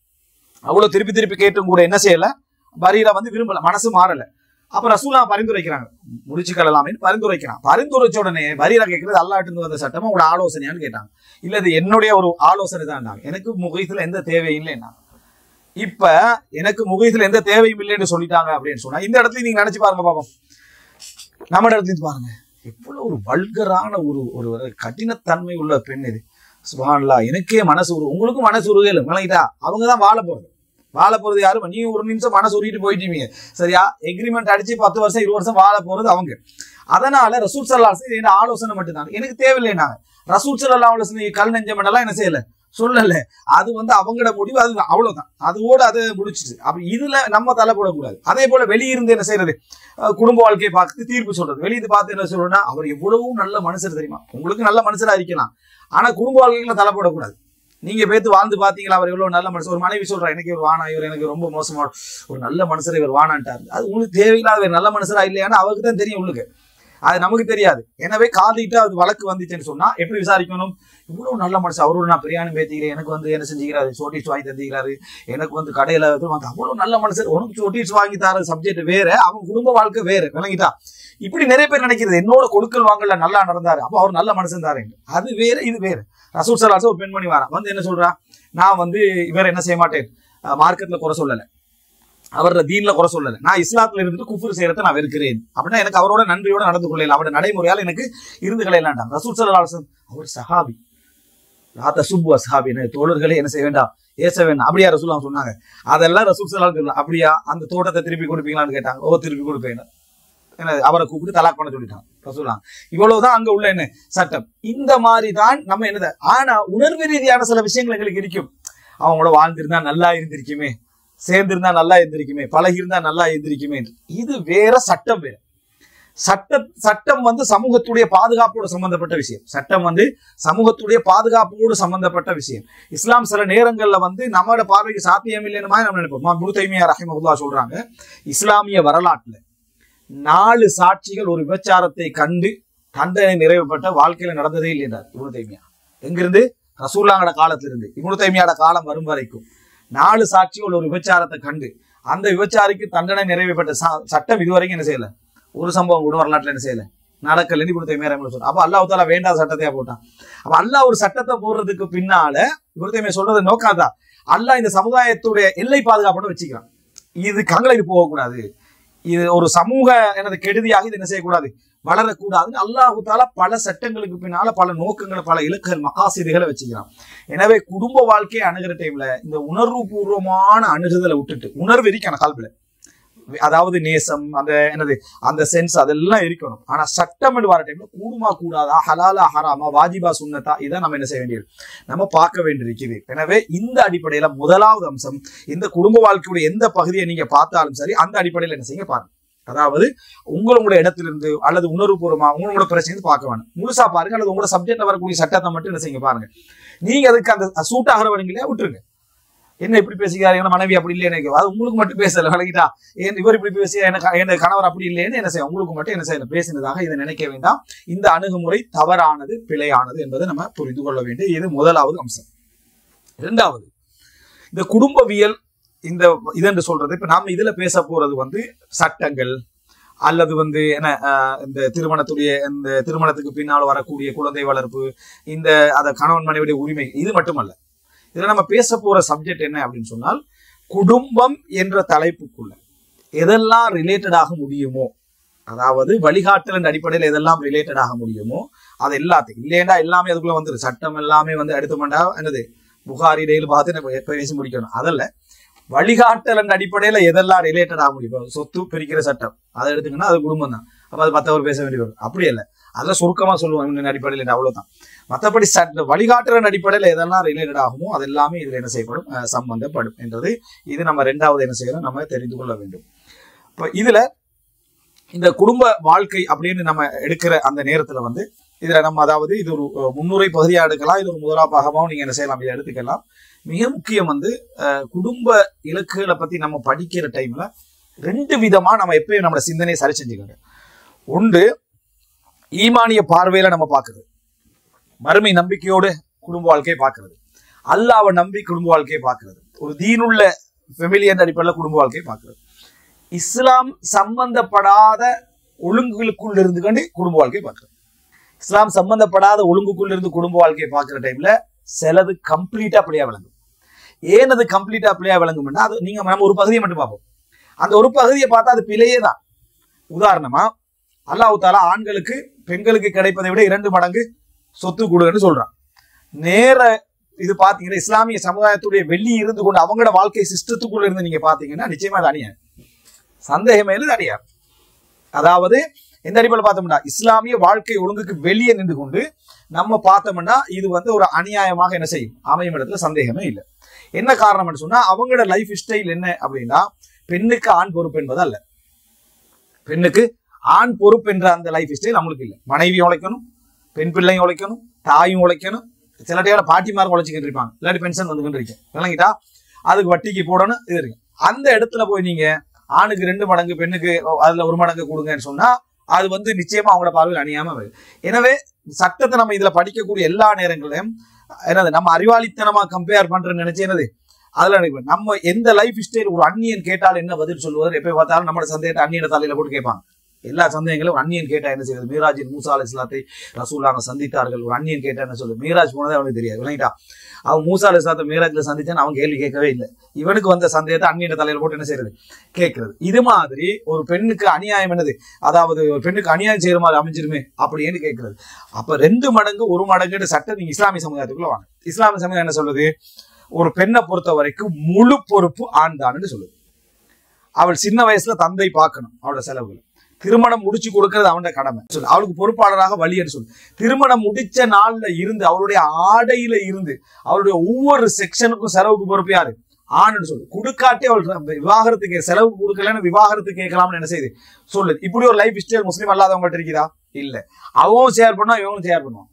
அவ்வளவு திருப்பி திருப்பி கேட்டும் கூட என்ன செய்யல பரீரா வந்து விரும்பல மனசு மாறல அப்ப ரசூலா பரிந்துரைக்கிறாங்க முடிச்சுக்கலாமே பரிந்துரைக்கிறான் பரிந்துரைச்ச உடனே பரீரா கேட்கறது அல்லாட்டு வந்த சட்டமா உங்களோட ஆலோசனையான்னு கேட்டாங்க இல்ல இது என்னுடைய ஒரு ஆலோசனை தான் எனக்கு முகத்துல எந்த தேவையும் இல்லைன்னா இப்ப எனக்கு முகத்துல எந்த தேவையும் இல்லைன்னு சொல்லிட்டாங்க அப்படின்னு சொன்னா இந்த இடத்துல நீங்க நினைச்சு பாருங்க பாப்போம் நம்ம இடத்துல இருந்து பாருங்க எவ்வளவு ஒரு வல்கரான ஒரு ஒரு ஒரு கடினத்தன்மை உள்ள பெண் இது சுபான்லா எனக்கே மனசு உரு உங்களுக்கும் மனசு உருகலும் விளங்கிட்டா அவங்க தான் வாழ போறது வாழ போறது யாரும் நீ ஒரு நிமிஷம் மனசு உருகிட்டு போயிட்டீங்க சரியா எக்ரிமெண்ட் அடிச்சு பத்து வருஷம் இருபது வருஷம் வாழ போறது அவங்க அதனால ரசூல் சல்லாஸ் இது என்ன ஆலோசனை மட்டும்தான் எனக்கு தேவையில்லை நாங்க ரசூல் சல்லா ஆலோசனை கல் நெஞ்சம் எல்லாம் என்ன செய்யல சொல்லல அது வந்து அவங்களோட முடிவு அது அவ்வளவுதான் அதோட அது முடிச்சிச்சு அப்ப இதுல நம்ம தலை போடக்கூடாது அதே போல வெளியிருந்து என்ன செய்யறது அஹ் குடும்ப வாழ்க்கையை பார்த்து தீர்ப்பு சொல்றது வெளியிருந்து பார்த்து என்ன சொல்றோம்னா அவர் எவ்வளவு நல்ல மனுஷர் தெரியுமா உங்களுக்கு நல்ல மனுஷரா இருக்கலாம் ஆனா குடும்ப வாழ்க்கையில தலை போடக்கூடாது நீங்க பேத்து வாழ்ந்து பாத்தீங்களா அவர் எவ்வளவு நல்ல மனுஷன் ஒரு மனைவி சொல்றா எனக்கு இவர் வானா இவர் எனக்கு ரொம்ப மோசமா ஒரு நல்ல மனுஷர் இவர் வானான்ட்டாரு அது உங்களுக்கு தேவையில்லாத நல்ல மனுஷரா இல்லையான்னு அவருக்கு தான் தெரியும் உங்களுக்கு அது நமக்கு தெரியாது எனவே காதிட்டு அது வழக்கு வந்துச்சுன்னு சொன்னா எப்படி விசாரிக்கணும் இவ்வளவு நல்ல மனுஷன் அவரோட நான் பிரியாணி பேத்திக்கிறேன் எனக்கு வந்து என்ன செஞ்சுக்கிறாரு சோட்டிஸ் வாங்கி தந்திக்கிறாரு எனக்கு வந்து கடையில இது வந்து அவ்வளவு நல்ல மனுஷன் உனக்கு சோட்டிஸ் வாங்கி தர சப்ஜெக்ட் வேற அவன் குடும்ப வாழ்க்கை வேற விளங்கிட்டா இப்படி நிறைய பேர் நினைக்கிறது என்னோட கொடுக்கல் வாங்கல நல்லா நடந்தாரு அப்போ அவர் நல்ல மனுஷன் தாரு அது வேற இது வேற ரசூல் சலாச ஒரு பெண்மணி வரா வந்து என்ன சொல்றா நான் வந்து இவர் என்ன செய்ய மாட்டேன் மார்க்கெட்ல குறை சொல்லல அவரோட தீன்ல குறை சொல்லல நான் இஸ்லாத்துல இருந்துட்டு குஃபுர் செய்யறத நான் வெறுக்கிறேன் அப்படின்னா எனக்கு அவரோட நன்றியோட நடந்து கொள்ளல அவரோட நடைமுறையால் எனக்கு இருந்து கொள்ளலாண்டாம் ரசூல் சல்லாசன் அவர் சஹாபி ராத்த சுப்பு அஸ்ஹாபி தோழர்களே என்ன செய்ய வேண்டாம் ஏச வேண்டாம் அப்படியா ரசூல் அவங்க சொன்னாங்க அதெல்லாம் ரசூல் சல்லா சொல்லலாம் அப்படியா அந்த தோட்டத்தை திருப்பி கொடுப்பீங்களான்னு கேட்டாங்க ஓ திருப்பி கொடுப்பேன் என்ன அவரை கூப்பிட்டு தலாக் பண்ண சொல்லிட்டாங்க ரசூலா இவ்வளவுதான் அங்க உள்ள என்ன சட்டம் இந்த மாதிரி தான் நம்ம என்னது ஆனா உணர்வு ரீதியான சில விஷயங்கள் எங்களுக்கு இருக்கும் அவங்களோட வாழ்ந்திருந்தா நல்லா இருந்திருக்குமே சேர்ந்திருந்தா நல்லா இருந்திருக்குமே பழகி இருந்தா நல்லா இருந்திருக்குமே இது வேற சட்டம் வேற சட்ட சட்டம் வந்து சமூகத்துடைய பாதுகாப்போடு சம்பந்தப்பட்ட விஷயம் சட்டம் வந்து சமூகத்துடைய பாதுகாப்போடு சம்பந்தப்பட்ட விஷயம் இஸ்லாம் சில நேரங்கள்ல வந்து நம்மளோட பார்வைக்கு சாத்தியம் இல்லைன்னு மாதிரி நம்ம நினைப்போம் முருத்தைமியா ரஹிமகுல்லா சொல்றாங்க இஸ்லாமிய வரலாற்றுல நாலு சாட்சிகள் ஒரு விபச்சாரத்தை கண்டு தண்டனை நிறைவுபட்ட வாழ்க்கையில நடந்ததே இல்லை என்றார் இபுனு தைமியா எங்கிருந்து ரசூல்லாங்கட காலத்திலிருந்து இபுனு தைமியாட காலம் வரும் வரைக்கும் நாலு சாட்சிகள் ஒரு விபச்சாரத்தை கண்டு அந்த விபச்சாரிக்கு தண்டனை நிறைவுபட்ட சட்டம் இதுவரைக்கும் என்ன செய்யல ஒரு சம்பவம் கூட வரலாற்றுல என்ன செய்யல நடக்கலன்னு இபுனு தைமியா சொல்ற அப்ப அல்லாஹ் தாலா வேண்டாத சட்டத்தையா போட்டான் அப்ப அல்லாஹ் ஒரு சட்டத்தை போடுறதுக்கு பின்னால இபுனு தைமியா சொல்றது நோக்காதா அல்லாஹ் இந்த சமுதாயத்துடைய எல்லை பாதுகாப்புன்னு வச்சுக்கிறான் இது கங்களை போகக்கூடாது இது ஒரு சமூக எனது கெடுதியாக இது என்ன செய்யக்கூடாது வளரக்கூடாதுன்னு அல்லாஹு தாலா பல சட்டங்களுக்கு பின்னால பல நோக்கங்களை பல இலக்குகள் மகாசிதிகளை வச்சுக்கிறான் எனவே குடும்ப வாழ்க்கையை அணுகிற டைம்ல இந்த உணர்வு பூர்வமான அணுகுதலை விட்டுட்டு உணர்வு இருக்கணும் கால்பில் அதாவது நேசம் அந்த என்னது அந்த சென்ஸ் அதெல்லாம் இருக்கணும் ஆனா சட்டம் வர டைம்ல கூடுமா கூடாதா ஹலாலா ஹராமா வாஜிபா சுன்னத்தா இதை நம்ம என்ன செய்ய வேண்டியது நம்ம பார்க்க வேண்டியிருக்குது எனவே இந்த அடிப்படையில முதலாவது அம்சம் இந்த குடும்ப வாழ்க்கையுடைய எந்த பகுதியை நீங்க பார்த்தாலும் சரி அந்த அடிப்படையில் என்ன செய்ய பாருங்க அதாவது உங்களோட இடத்திலிருந்து அல்லது உணர்வுபூர்வமா உங்களோட பிரச்சனை பார்க்க வேணும் முழுசா பாருங்க அல்லது உங்களோட சப்ஜெக்ட்ல வரக்கூடிய சட்டத்தை மட்டும் என்ன செய்யுங்க பாருங்க நீங்க அதுக்கு அந்த சூட் ஆகிறவங்களே விட்டுருங்க என்ன இப்படி பேசுகிறார் என மனைவி அப்படி இல்லை எனக்கு அது உங்களுக்கு மட்டும் பேசல விளக்கிட்டா ஏன் இவர் இப்படி பேசி எனக்கு என் கணவர் அப்படி இல்லைன்னு என்ன செய்ய உங்களுக்கு மட்டும் என்ன செய்யல பேசினதாக இதை நினைக்க வேண்டாம் இந்த அணுகுமுறை தவறானது பிழையானது என்பதை நம்ம புரிந்து கொள்ள வேண்டிய இது முதலாவது அம்சம் இரண்டாவது இந்த குடும்பவியல் இந்த இதென்று சொல்றது இப்ப நாம இதுல பேச போறது வந்து சட்டங்கள் அல்லது வந்து என்ன இந்த திருமணத்துடைய இந்த திருமணத்துக்கு பின்னால் வரக்கூடிய குழந்தை வளர்ப்பு இந்த அத கணவன் மனைவியுடைய உரிமை இது மட்டுமல்ல இதுல நம்ம பேச போற சப்ஜெக்ட் என்ன அப்படின்னு சொன்னால் குடும்பம் என்ற தலைப்புக்குள்ள எதெல்லாம் ரிலேட்டட் ஆக முடியுமோ அதாவது வழிகாட்டலின் அடிப்படையில் எதெல்லாம் ரிலேட்டட் ஆக முடியுமோ அது எல்லாத்தையும் இல்லையண்டா எல்லாமே அதுக்குள்ள வந்துரு சட்டம் எல்லாமே வந்து எடுத்துமண்டா என்னது புகாரி டெய்லி பார்த்து பேசி முடிக்கணும் அதல்ல வழிகாட்டலின் அடிப்படையில எதெல்லாம் ரிலேட்டட் ஆக முடியும் சொத்து பிரிக்கிற சட்டம் அதை எடுத்துக்கன்னா அது குடும்பம் தான் அப்ப அது மற்றவர் பேச வேண்டி வரும் அப்படி இல்லை அதெல்லாம் சுருக்கமா சொல்லுவாங்க அடிப்படையில் அவ்வளவுதான் மற்றபடி சட்ட வழிகாட்டுற அடிப்படையில் எதெல்லாம் ரிலேட்டட் ஆகுமோ அது எல்லாமே இதுல என்ன செய்யப்படும் சம்பந்தப்படும் என்றது இது நம்ம ரெண்டாவது என்ன செய்யணும் நம்ம தெரிந்து கொள்ள வேண்டும் இப்போ இதுல இந்த குடும்ப வாழ்க்கை அப்படின்னு நம்ம எடுக்கிற அந்த நேரத்துல வந்து இதுல நம்ம அதாவது இது ஒரு முன்னுரை பகுதியா எடுக்கலாம் இது ஒரு முதலா பாகமாகவும் நீங்க என்ன செய்யலாம் இதை எடுத்துக்கலாம் மிக முக்கியம் வந்து குடும்ப இலக்குகளை பத்தி நம்ம படிக்கிற டைம்ல ரெண்டு விதமா நம்ம எப்பயும் நம்மளோட சிந்தனையை சரி செஞ்சுக்கோங்க ஒன்று ஈமானிய பார்வையில நம்ம பார்க்குறது மறுமை நம்பிக்கையோடு குடும்ப வாழ்க்கையை பார்க்கறது அல்லாவை நம்பி குடும்ப வாழ்க்கையை பார்க்கறது ஒரு தீனுள்ள ஃபெமிலியன் அடிப்படையில் குடும்ப வாழ்க்கையை பார்க்கறது இஸ்லாம் சம்பந்தப்படாத ஒழுங்குகளுக்குள் இருந்து கொண்டு குடும்ப வாழ்க்கையை பார்க்கறது இஸ்லாம் சம்பந்தப்படாத ஒழுங்குக்குள்ள இருந்து குடும்ப வாழ்க்கையை பார்க்குற டைம்ல சிலது கம்ப்ளீட்டா அப்படியா விளங்கும் ஏன் அது கம்ப்ளீட்டா அப்படியா விளங்கும்னா அது நீங்க நம்ம ஒரு பகுதியை மட்டும் பார்ப்போம் அந்த ஒரு பகுதியை பார்த்தா அது பிழையே தான் உதாரணமா அல்லாஹு தாலா ஆண்களுக்கு பெண்களுக்கு கிடைப்பதை விட இரண்டு மடங்கு சொத்து கொடுன்னு சொல்றான் நேர இது பாத்தீங்கன்னா இஸ்லாமிய சமுதாயத்துடைய வெளியே இருந்து கொண்டு அவங்களோட வாழ்க்கை சிஸ்டத்துக்குள்ள இருந்து நீங்க பாத்தீங்கன்னா நிச்சயமா அது அணியார் சந்தேகமே இல்லை இது அணியார் அதாவது எந்த அடிப்படையில் பார்த்தோம்னா இஸ்லாமிய வாழ்க்கை ஒழுங்குக்கு வெளியே நின்று கொண்டு நம்ம பார்த்தோம்னா இது வந்து ஒரு அநியாயமாக என்ன செய்யும் அமையும் இடத்துல சந்தேகமே இல்லை என்ன காரணம்னு சொன்னா அவங்களோட லைஃப் ஸ்டைல் என்ன அப்படின்னா பெண்ணுக்கு ஆண் பொறுப்பு என்பது அல்ல பெண்ணுக்கு ஆண் பொறுப்பு என்ற அந்த லைஃப் ஸ்டைல் நம்மளுக்கு இல்லை மனைவி உழைக்கணும் பெண் பிள்ளையும் உழைக்கணும் தாயும் உழைக்கணும் சில டைம்ல பாட்டிமார் உழைச்சிக்கிட்டு இருப்பாங்க இல்லாட்டி பென்ஷன் வந்துக்கிட்டு இருக்கேன் விளங்கிட்டா அதுக்கு வட்டிக்கு போடணும் இது இருக்கு அந்த இடத்துல போய் நீங்க ஆணுக்கு ரெண்டு மடங்கு பெண்ணுக்கு அதுல ஒரு மடங்கு கொடுங்கன்னு சொன்னா அது வந்து நிச்சயமா அவங்களோட பார்வையில் அணியாம வருது எனவே சட்டத்தை நம்ம இதுல படிக்கக்கூடிய எல்லா நேரங்களிலும் என்னது நம்ம அறிவாளித்தனமா கம்பேர் பண்றேன்னு நினைச்சு என்னது அதுல நினைப்பேன் நம்ம எந்த லைஃப் ஸ்டைல் ஒரு அந்நியன் கேட்டால் என்ன பதில் சொல்லுவார் எப்ப பார்த்தாலும் நம்மளோட சந்தேகத்தை அந்நியன தலையில போட்டு கேட்பாங்க எல்லா சந்தேகங்களும் ஒரு அந்நியன் கேட்டா என்ன செய்யுது மீராஜின் மூசா அலி இஸ்லாத்தை ரசூலாங்க சந்தித்தார்கள் ஒரு அந்நியன் கேட்டா என்ன சொல்லு மீராஜ் போனதே அவனுக்கு தெரியாது விளங்கிட்டா அவன் மூசா அலி இஸ்லாத்தை மீராஜ்ல சந்திச்சான்னு அவன் கேள்வி கேட்கவே இல்லை இவனுக்கு வந்த சந்தேகத்தை அந்நியன தலையில போட்டு என்ன செய்யறது கேட்கறது இது மாதிரி ஒரு பெண்ணுக்கு அநியாயம் என்னது அதாவது ஒரு பெண்ணுக்கு அநியாயம் செய்யற மாதிரி அமைஞ்சிருமே அப்படின்னு கேட்கறது அப்ப ரெண்டு மடங்கு ஒரு மடங்குன்னு சட்டம் நீங்க இஸ்லாமிய சமுதாயத்துக்குள்ள வாங்க இஸ்லாமிய சமுதாயம் என்ன சொல்லுது ஒரு பெண்ணை பொறுத்த வரைக்கும் முழு பொறுப்பு ஆண் தான்னு சொல்லுது அவள் சின்ன வயசுல தந்தை பார்க்கணும் அவளோட செலவுகள் திருமணம் முடிச்சு கொடுக்கறது அவனோட கடமை சொல்லு அவளுக்கு பொறுப்பாளராக வழியன்னு சொல்லு திருமணம் முடிச்ச நாள்ல இருந்து அவளுடைய ஆடையில இருந்து அவளுடைய ஒவ்வொரு செக்ஷனுக்கும் செலவுக்கு பொறுப்பு யாரு ஆணுன்னு சொல்லு கொடுக்காட்டி அவள் விவாகரத்துக்கு செலவுக்கு கொடுக்கலன்னு விவாகரத்து கேட்கலாம்னு என்ன செய்யுது சொல்லுது இப்படி ஒரு லைஃப் ஸ்டைல் முஸ்லீம் அல்லாதவங்கள்ட்ட இருக்குதா இல்ல அவன் ஷேர் பண்ணா இவங்களும் ஷேர் பண்ணுவான்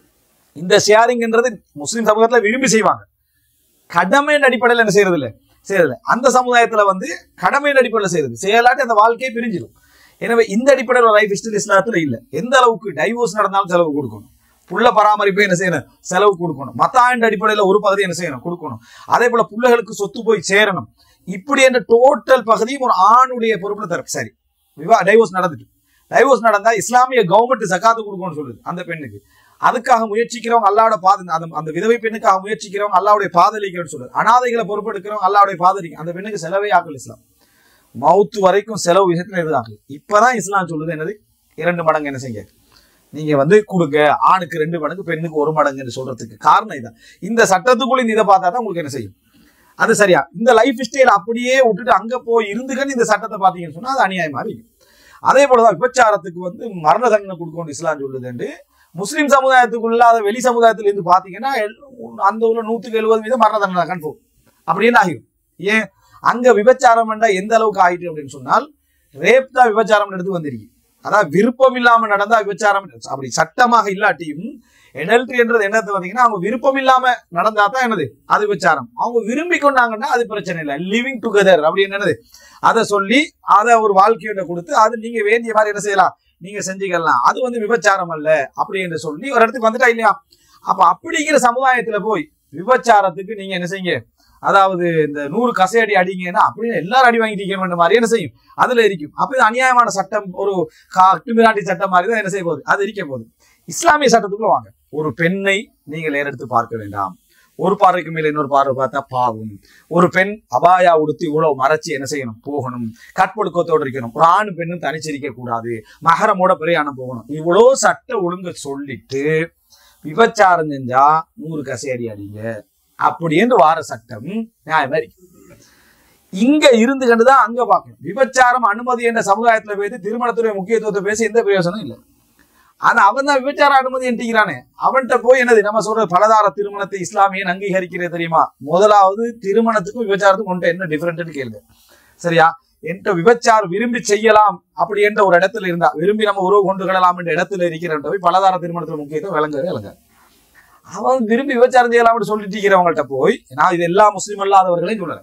இந்த ஷேரிங்ன்றது முஸ்லீம் சமூகத்துல விரும்பி செய்வாங்க கடமையின் அடிப்படையில் என்ன செய்யறது இல்ல செய்யறது அந்த சமுதாயத்துல வந்து கடமையின் அடிப்படையில் செய்யறது செயலாட்டி அந்த வாழ்க்கையை பிரிஞ்சிடும் எனவே இந்த அடிப்படையில் லைஃப் ஸ்டைல் இஸ்லாத்துல இல்ல எந்த அளவுக்கு டைவோர்ஸ் நடந்தாலும் செலவு கொடுக்கணும் புள்ள பராமரிப்பை என்ன செய்யணும் செலவு கொடுக்கணும் மத்த ஆண்டு அடிப்படையில் ஒரு பகுதி என்ன செய்யணும் கொடுக்கணும் அதே போல புள்ளைகளுக்கு சொத்து போய் சேரணும் இப்படி என்ற டோட்டல் பகுதியும் ஒரு ஆணுடைய பொறுப்புல தர சரி விவா டைவோர்ஸ் நடந்துட்டு டைவோர்ஸ் நடந்தா இஸ்லாமிய கவர்மெண்ட் சக்காத்து கொடுக்கணும்னு சொல்லுது அந்த பெண்ணுக்கு அதுக்காக முயற்சிக்கிறவங்க அல்லாவோட பாத அந்த அந்த விதவை பெண்ணுக்காக முயற்சிக்கிறவங்க அல்லாவுடைய பாதலிக்கிறோம்னு சொல்லுது அனாதைகளை பொறுப்பெடுக்கிறவங்க அல்லாவுடைய பாதலிக்க அந்த பெண்ணுக்கு செலவே ஆக்கல் இஸ்லாம் மவுத்து வரைக்கும் செலவு விஷயத்துல எதுவும் இப்பதான் இஸ்லாம் சொல்லுது என்னது இரண்டு மடங்கு என்ன செய்ய நீங்க வந்து கொடுங்க ஆணுக்கு ரெண்டு மடங்கு பெண்ணுக்கு ஒரு மடங்குன்னு சொல்றதுக்கு காரணம் இதான் இந்த சட்டத்துக்குள்ள இந்த இதை பார்த்தா தான் உங்களுக்கு என்ன செய்யும் அது சரியா இந்த லைஃப் ஸ்டைல் அப்படியே விட்டுட்டு அங்க போய் இருந்துக்கன்னு இந்த சட்டத்தை பார்த்தீங்கன்னு சொன்னா அது அநியாயமா இருக்கும் அதே போலதான் விபச்சாரத்துக்கு வந்து மரண தண்டனை கொடுக்கணும் இஸ்லாம் சொல்லுதுண்டு முஸ்லீம் சமுதாயத்துக்குள்ள அதை வெளி சமுதாயத்துல இருந்து பாத்தீங்கன்னா அந்த ஊர்ல நூத்துக்கு எழுபது வீதம் மரண தண்டனை கன்ஃபார்ம் அப்படின்னு ஆகிடும் ஏன் அங்க விபச்சாரம் எந்த அளவுக்கு ஆயிட்டு அப்படின்னு சொன்னால் ரேப் தான் விபச்சாரம் எடுத்து வந்திருக்கு அதாவது விருப்பம் இல்லாம நடந்தா விபச்சாரம் அப்படி சட்டமாக இல்லாட்டியும் எடல்ட்ரி என்றது என்னது பாத்தீங்கன்னா அவங்க விருப்பம் இல்லாம நடந்தா தான் என்னது அது விபச்சாரம் அவங்க விரும்பி கொண்டாங்கன்னா அது பிரச்சனை இல்லை லிவிங் டுகெதர் அப்படின்னு என்னது அதை சொல்லி அதை ஒரு வாழ்க்கையோட கொடுத்து அது நீங்க வேண்டிய மாதிரி என்ன செய்யலாம் நீங்க செஞ்சுக்கலாம் அது வந்து விபச்சாரம் அல்ல அப்படி என்று சொல்லி ஒரு இடத்துக்கு வந்துட்டா இல்லையா அப்ப அப்படிங்கிற சமுதாயத்துல போய் விபச்சாரத்துக்கு நீங்க என்ன செய்யுங்க அதாவது இந்த நூறு கசையடி அடிங்கன்னா அப்படின்னு எல்லாரும் அடி வாங்கிட்டு மாதிரி என்ன செய்யும் அதுல இருக்கும் அப்ப இது அநியாயமான சட்டம் ஒரு காட்டுமிராண்டி சட்டம் மாதிரி தான் என்ன செய்ய போகுது அது இருக்க போகுது இஸ்லாமிய சட்டத்துக்குள்ள வாங்க ஒரு பெண்ணை நீங்கள் ஏறெடுத்து பார்க்க வேண்டாம் ஒரு பார்வைக்கு மேல இன்னொரு பார்வை பார்த்தா பாவம் ஒரு பெண் அபாயா உடுத்தி இவ்வளவு மறைச்சு என்ன செய்யணும் போகணும் கற்பொழுக்கத்தோடு இருக்கணும் ஒரு ஆண் பெண்ணும் தனிச்சிருக்க கூடாது மகரமோட பிரயாணம் போகணும் இவ்வளோ சட்ட ஒழுங்க சொல்லிட்டு விபச்சாரம் செஞ்சா நூறு கசையடி அடிங்க அப்படின்னு வார சட்டம் நியாயமா இருக்கு இங்க இருந்து கண்டுதான் அங்க பார்க்கணும் விபச்சாரம் அனுமதி என்ற சமுதாயத்துல பேசி திருமணத்துடைய முக்கியத்துவத்தை பேசி எந்த பிரயோசனம் இல்லை ஆனா அவன் தான் விபச்சார அனுமதி என்கிறானே அவன்கிட்ட போய் என்னது நம்ம சொல்ற பலதார திருமணத்தை இஸ்லாமியன் அங்கீகரிக்கிறது தெரியுமா முதலாவது திருமணத்துக்கும் விபச்சாரத்துக்கும் உன்ட்ட என்ன டிஃபரெண்ட் கேளுங்க சரியா என்கிட்ட விபச்சாரம் விரும்பி செய்யலாம் அப்படி என்ற ஒரு இடத்துல இருந்தா விரும்பி நம்ம உறவு கொண்டு கொள்ளலாம் என்ற இடத்துல இருக்கிறவன் போய் பலதார திருமணத்துல முக்கியத்துவம் விளங்கவே விளங்க அவன் விரும்பி விபச்சாரம் செய்யலாம்னு சொல்லிட்டு இருக்கிறவங்கள்ட்ட போய் நான் இது எல்லா முஸ்லீம் அல்லாதவர்களையும் சொல்லுறேன்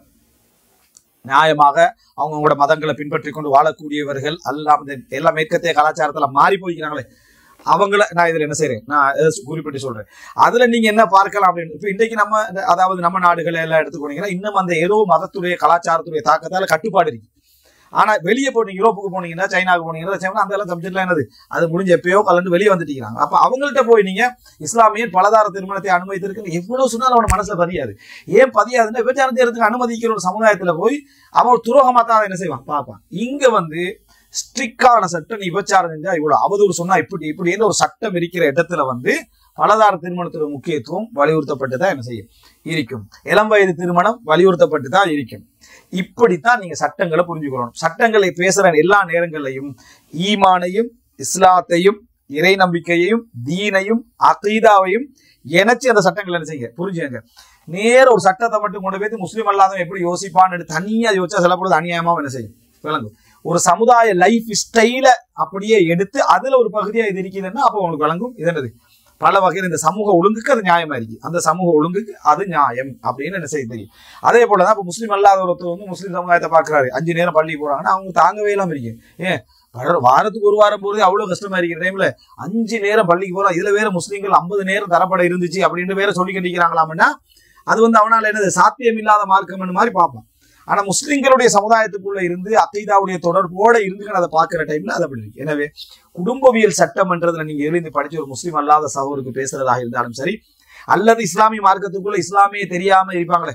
நியாயமாக அவங்களோட மதங்களை பின்பற்றி கொண்டு வாழக்கூடியவர்கள் எல்லாம் எல்லா மேற்கத்திய கலாச்சாரத்துல மாறி போய்க்கிறாங்களே அவங்கள நான் இதுல என்ன செய்யறேன் நான் குறிப்பிட்டு சொல்றேன் அதுல நீங்க என்ன பார்க்கலாம் அப்படின்னு இப்ப இன்றைக்கு நம்ம அதாவது நம்ம நாடுகளை எல்லாம் எடுத்துக்கோனீங்கன்னா இன்னும் அந்த ஏதோ மதத்துடைய கலாச்சாரத்துடைய தாக்கத்தால கட்டுப்பாடு இருக்கு ஆனா வெளியே போனீங்க யூரோப்புக்கு போனீங்கன்னா சைனாவுக்கு போனீங்கன்னா அந்த எல்லாம் சப்ஜெக்ட்லாம் என்னது அது முடிஞ்ச எப்பயோ கலந்து வெளியே வந்துட்டீங்க அப்ப அவங்கள்ட்ட போய் நீங்க இஸ்லாமியர் பலதார திருமணத்தை அனுமதித்திருக்கு எவ்வளவு சொன்னாலும் அவன மனசுல பதியாது ஏன் பதியாதுன்னா விபச்சாரம் செய்யறதுக்கு அனுமதிக்கிற ஒரு சமுதாயத்துல போய் அவன் துரோகமா தான் என்ன செய்வான் பார்ப்பான் இங்க வந்து ஸ்ட்ரிக்டான சட்டம் நீ விபச்சாரம் செஞ்சா இவ்வளவு அவதூறு சொன்னா இப்படி இப்படின்னு ஒரு சட்டம் இருக்கிற இடத்துல வந்து பலதார திருமணத்தோட முக்கியத்துவம் வலியுறுத்தப்பட்டு தான் என்ன செய்யும் இருக்கும் இளம் வயது திருமணம் வலியுறுத்தப்பட்டு தான் இருக்கும் இப்படித்தான் நீங்க சட்டங்களை புரிஞ்சுக்கணும் சட்டங்களை பேசுற எல்லா நேரங்களையும் ஈமானையும் இஸ்லாத்தையும் இறை நம்பிக்கையையும் தீனையும் அகீதாவையும் இணைச்சு அந்த சட்டங்களை என்ன செய்யுங்க புரிஞ்சுங்க நேர ஒரு சட்டத்தை மட்டும் கொண்டு போய் முஸ்லீம் அல்லாதவன் எப்படி யோசிப்பான்னு தனியா யோசிச்சா சில பொழுது அநியாயமா என்ன செய்யும் விளங்கும் ஒரு சமுதாய லைஃப் ஸ்டைல அப்படியே எடுத்து அதுல ஒரு பகுதியா இது இருக்குதுன்னா அப்போ உங்களுக்கு விளங்கும் இது என்னது பல வகையில் இந்த சமூக ஒழுங்குக்கு அது நியாயமா இருக்கு அந்த சமூக ஒழுங்குக்கு அது நியாயம் அப்படின்னு என்ன செய்ய தெரியும் அதே போலதான் இப்போ முஸ்லீம் அல்லாத ஒருத்தர் வந்து முஸ்லீம் சமுதாயத்தை பாக்குறாரு அஞ்சு நேரம் பள்ளி போறாங்கன்னா அவங்க தாங்கவே இல்லாம இருக்கு ஏன் வர- வாரத்துக்கு ஒரு வாரம் போறது அவ்வளவு கஷ்டமா இருக்கிற டைம்ல அஞ்சு நேரம் பள்ளிக்கு போறோம் இதுல வேற முஸ்லீம்கள் ஐம்பது நேரம் தரப்பட இருந்துச்சு அப்படின்னு வேற சொல்லி கண்டிக்கிறாங்களாம்னா அது வந்து அவனால என்னது சாத்தியம் இல்லாத மார்க்கம் மாதிரி பார்ப்பான் ஆனா முஸ்லிம்களுடைய சமுதாயத்துக்குள்ள இருந்து அகைதாவுடைய தொடர்போட இருந்து அதை பார்க்கிற டைம்ல அது அப்படி இருக்கு எனவே குடும்பவியல் சட்டம்ன்றதுல நீங்க எழுந்து படிச்சு ஒரு முஸ்லீம் அல்லாத சகோதருக்கு பேசுறதாக இருந்தாலும் சரி அல்லது இஸ்லாமிய மார்க்கத்துக்குள்ள இஸ்லாமிய தெரியாம இருப்பாங்களே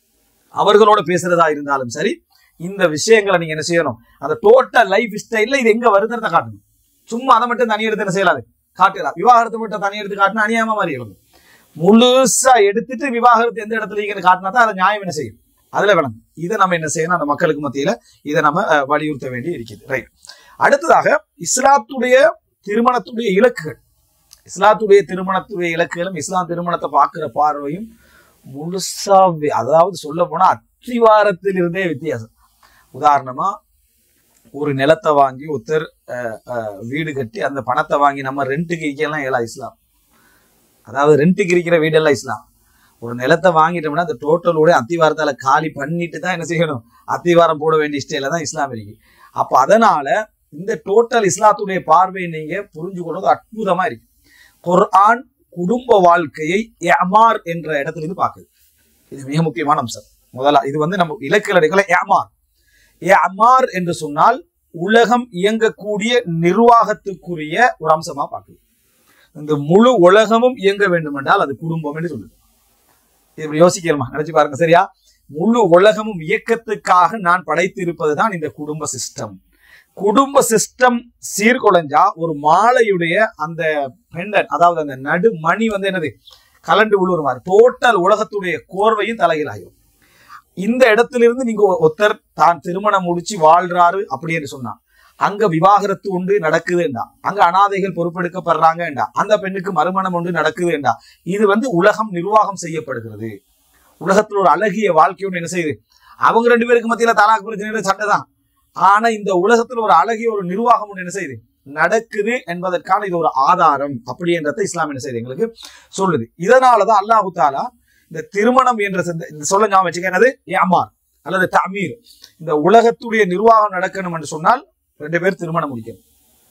அவர்களோட பேசுறதா இருந்தாலும் சரி இந்த விஷயங்களை நீங்க என்ன செய்யணும் அந்த டோட்டல் லைஃப் ஸ்டைல்ல இது எங்க வருதுன்றத காட்டணும் சும்மா அதை மட்டும் தனி எடுத்து என்ன செய்யலாது காட்டலாம் விவாகரத்தை மட்டும் தனி எடுத்து காட்டினா அநியாயமா மாதிரி இருக்கும் முழுசா எடுத்துட்டு விவாகரத்து எந்த இடத்துல இருக்குன்னு காட்டினா தான் அதை நியாயம் என்ன செய்யும் அதுல விளங்கும் இதை நம்ம என்ன செய்யணும் அந்த மக்களுக்கு மத்தியில இதை நம்ம அஹ், வலியுறுத்த வேண்டி இருக்குது ரைட் அடுத்ததாக இஸ்லாத்துடைய திருமணத்துடைய இலக்குகள் இஸ்லாத்துடைய திருமணத்துடைய இலக்குகளும் இஸ்லாம் திருமணத்தை பார்க்கிற பார்வையும் முழுசா வி- அதாவது சொல்ல போனா அத்திவாரத்தில் இருந்தே வித்தியாசம் உதாரணமா ஒரு நிலத்தை வாங்கி ஒருத்தர் அஹ், அஹ், வீடு கட்டி அந்த பணத்தை வாங்கி நம்ம ரெண்டுக்கு விற்கலாம் இயலா இஸ்லாம் அதாவது ரெண்டுக்கு இருக்கிற வீடெல்லாம் இஸ்லாம் ஒரு நிலத்தை வாங்கிட்டோம்னா அந்த டோட்டலோட அத்திவாரத்தால காலி பண்ணிட்டு தான் என்ன செய்யணும் அத்திவாரம் போட வேண்டிய ஸ்டைல தான் இஸ்லாம் இருக்கு அப்ப அதனால இந்த டோட்டல் இஸ்லாத்துடைய பார்வையை நீங்க புரிஞ்சுக்கொள்வது அற்புதமா இருக்கு குர்ஆன் குடும்ப வாழ்க்கையை ஏமார் என்ற இடத்துல இருந்து பார்க்குது இது மிக முக்கியமான அம்சம் முதல்ல இது வந்து நம்ம இலக்கிய அடைக்கல ஏமார் ஏமார் என்று சொன்னால் உலகம் இயங்கக்கூடிய நிர்வாகத்துக்குரிய ஒரு அம்சமா பார்க்குது இந்த முழு உலகமும் இயங்க வேண்டும் என்றால் அது குடும்பம் என்று சொல்லுது இது இப்படி யோசிக்கணுமா நினைச்சு பாருங்க சரியா முழு உலகமும் இயக்கத்துக்காக நான் படைத்திருப்பது தான் இந்த குடும்ப சிஸ்டம் குடும்ப சிஸ்டம் சீர்குலைஞ்சா ஒரு மாலையுடைய அந்த பெண்டன் அதாவது அந்த நடு மணி வந்து என்னது கலண்டு விழுவுற மாதிரி டோட்டல் உலகத்துடைய கோர்வையும் தலைகீழாகும் இந்த இடத்திலிருந்து நீங்க ஒ- ஒருத்தர் தான் திருமணம் முடிச்சு வாழ்றாரு அப்படின்னு சொன்னா அங்க விவாகரத்து உண்டு நடக்குதுண்டா அங்க அனாதைகள் பொறுப்பெடுக்கப்படுறாங்கண்டா அந்த பெண்ணுக்கு மறுமணம் உண்டு நடக்குதுண்டா இது வந்து உலகம் நிர்வாகம் செய்யப்படுகிறது உலகத்துல ஒரு அழகிய வாழ்க்கையோடு என்ன செய்யுது அவங்க ரெண்டு பேருக்கு மத்தியில தலாக் பிரச்சனை சண்டை தான் ஆனா இந்த உலகத்துல ஒரு அழகிய ஒரு நிர்வாகம் ஒண்ணு என்ன செய்யுது நடக்குது என்பதற்கான இது ஒரு ஆதாரம் அப்படி என்றதை இஸ்லாம் என்ன செய்யுது எங்களுக்கு சொல்லுது இதனாலதான் அல்லாஹு தாலா இந்த திருமணம் என்ற இந்த- இந்த சொல்ல ஞாபகம் வச்சுக்க என்னது ஏமார் அல்லது தமீர் இந்த உலகத்துடைய நிர்வாகம் நடக்கணும் என்று சொன்னால் ரெண்டு பேர் திருமணம் முடிக்கணும்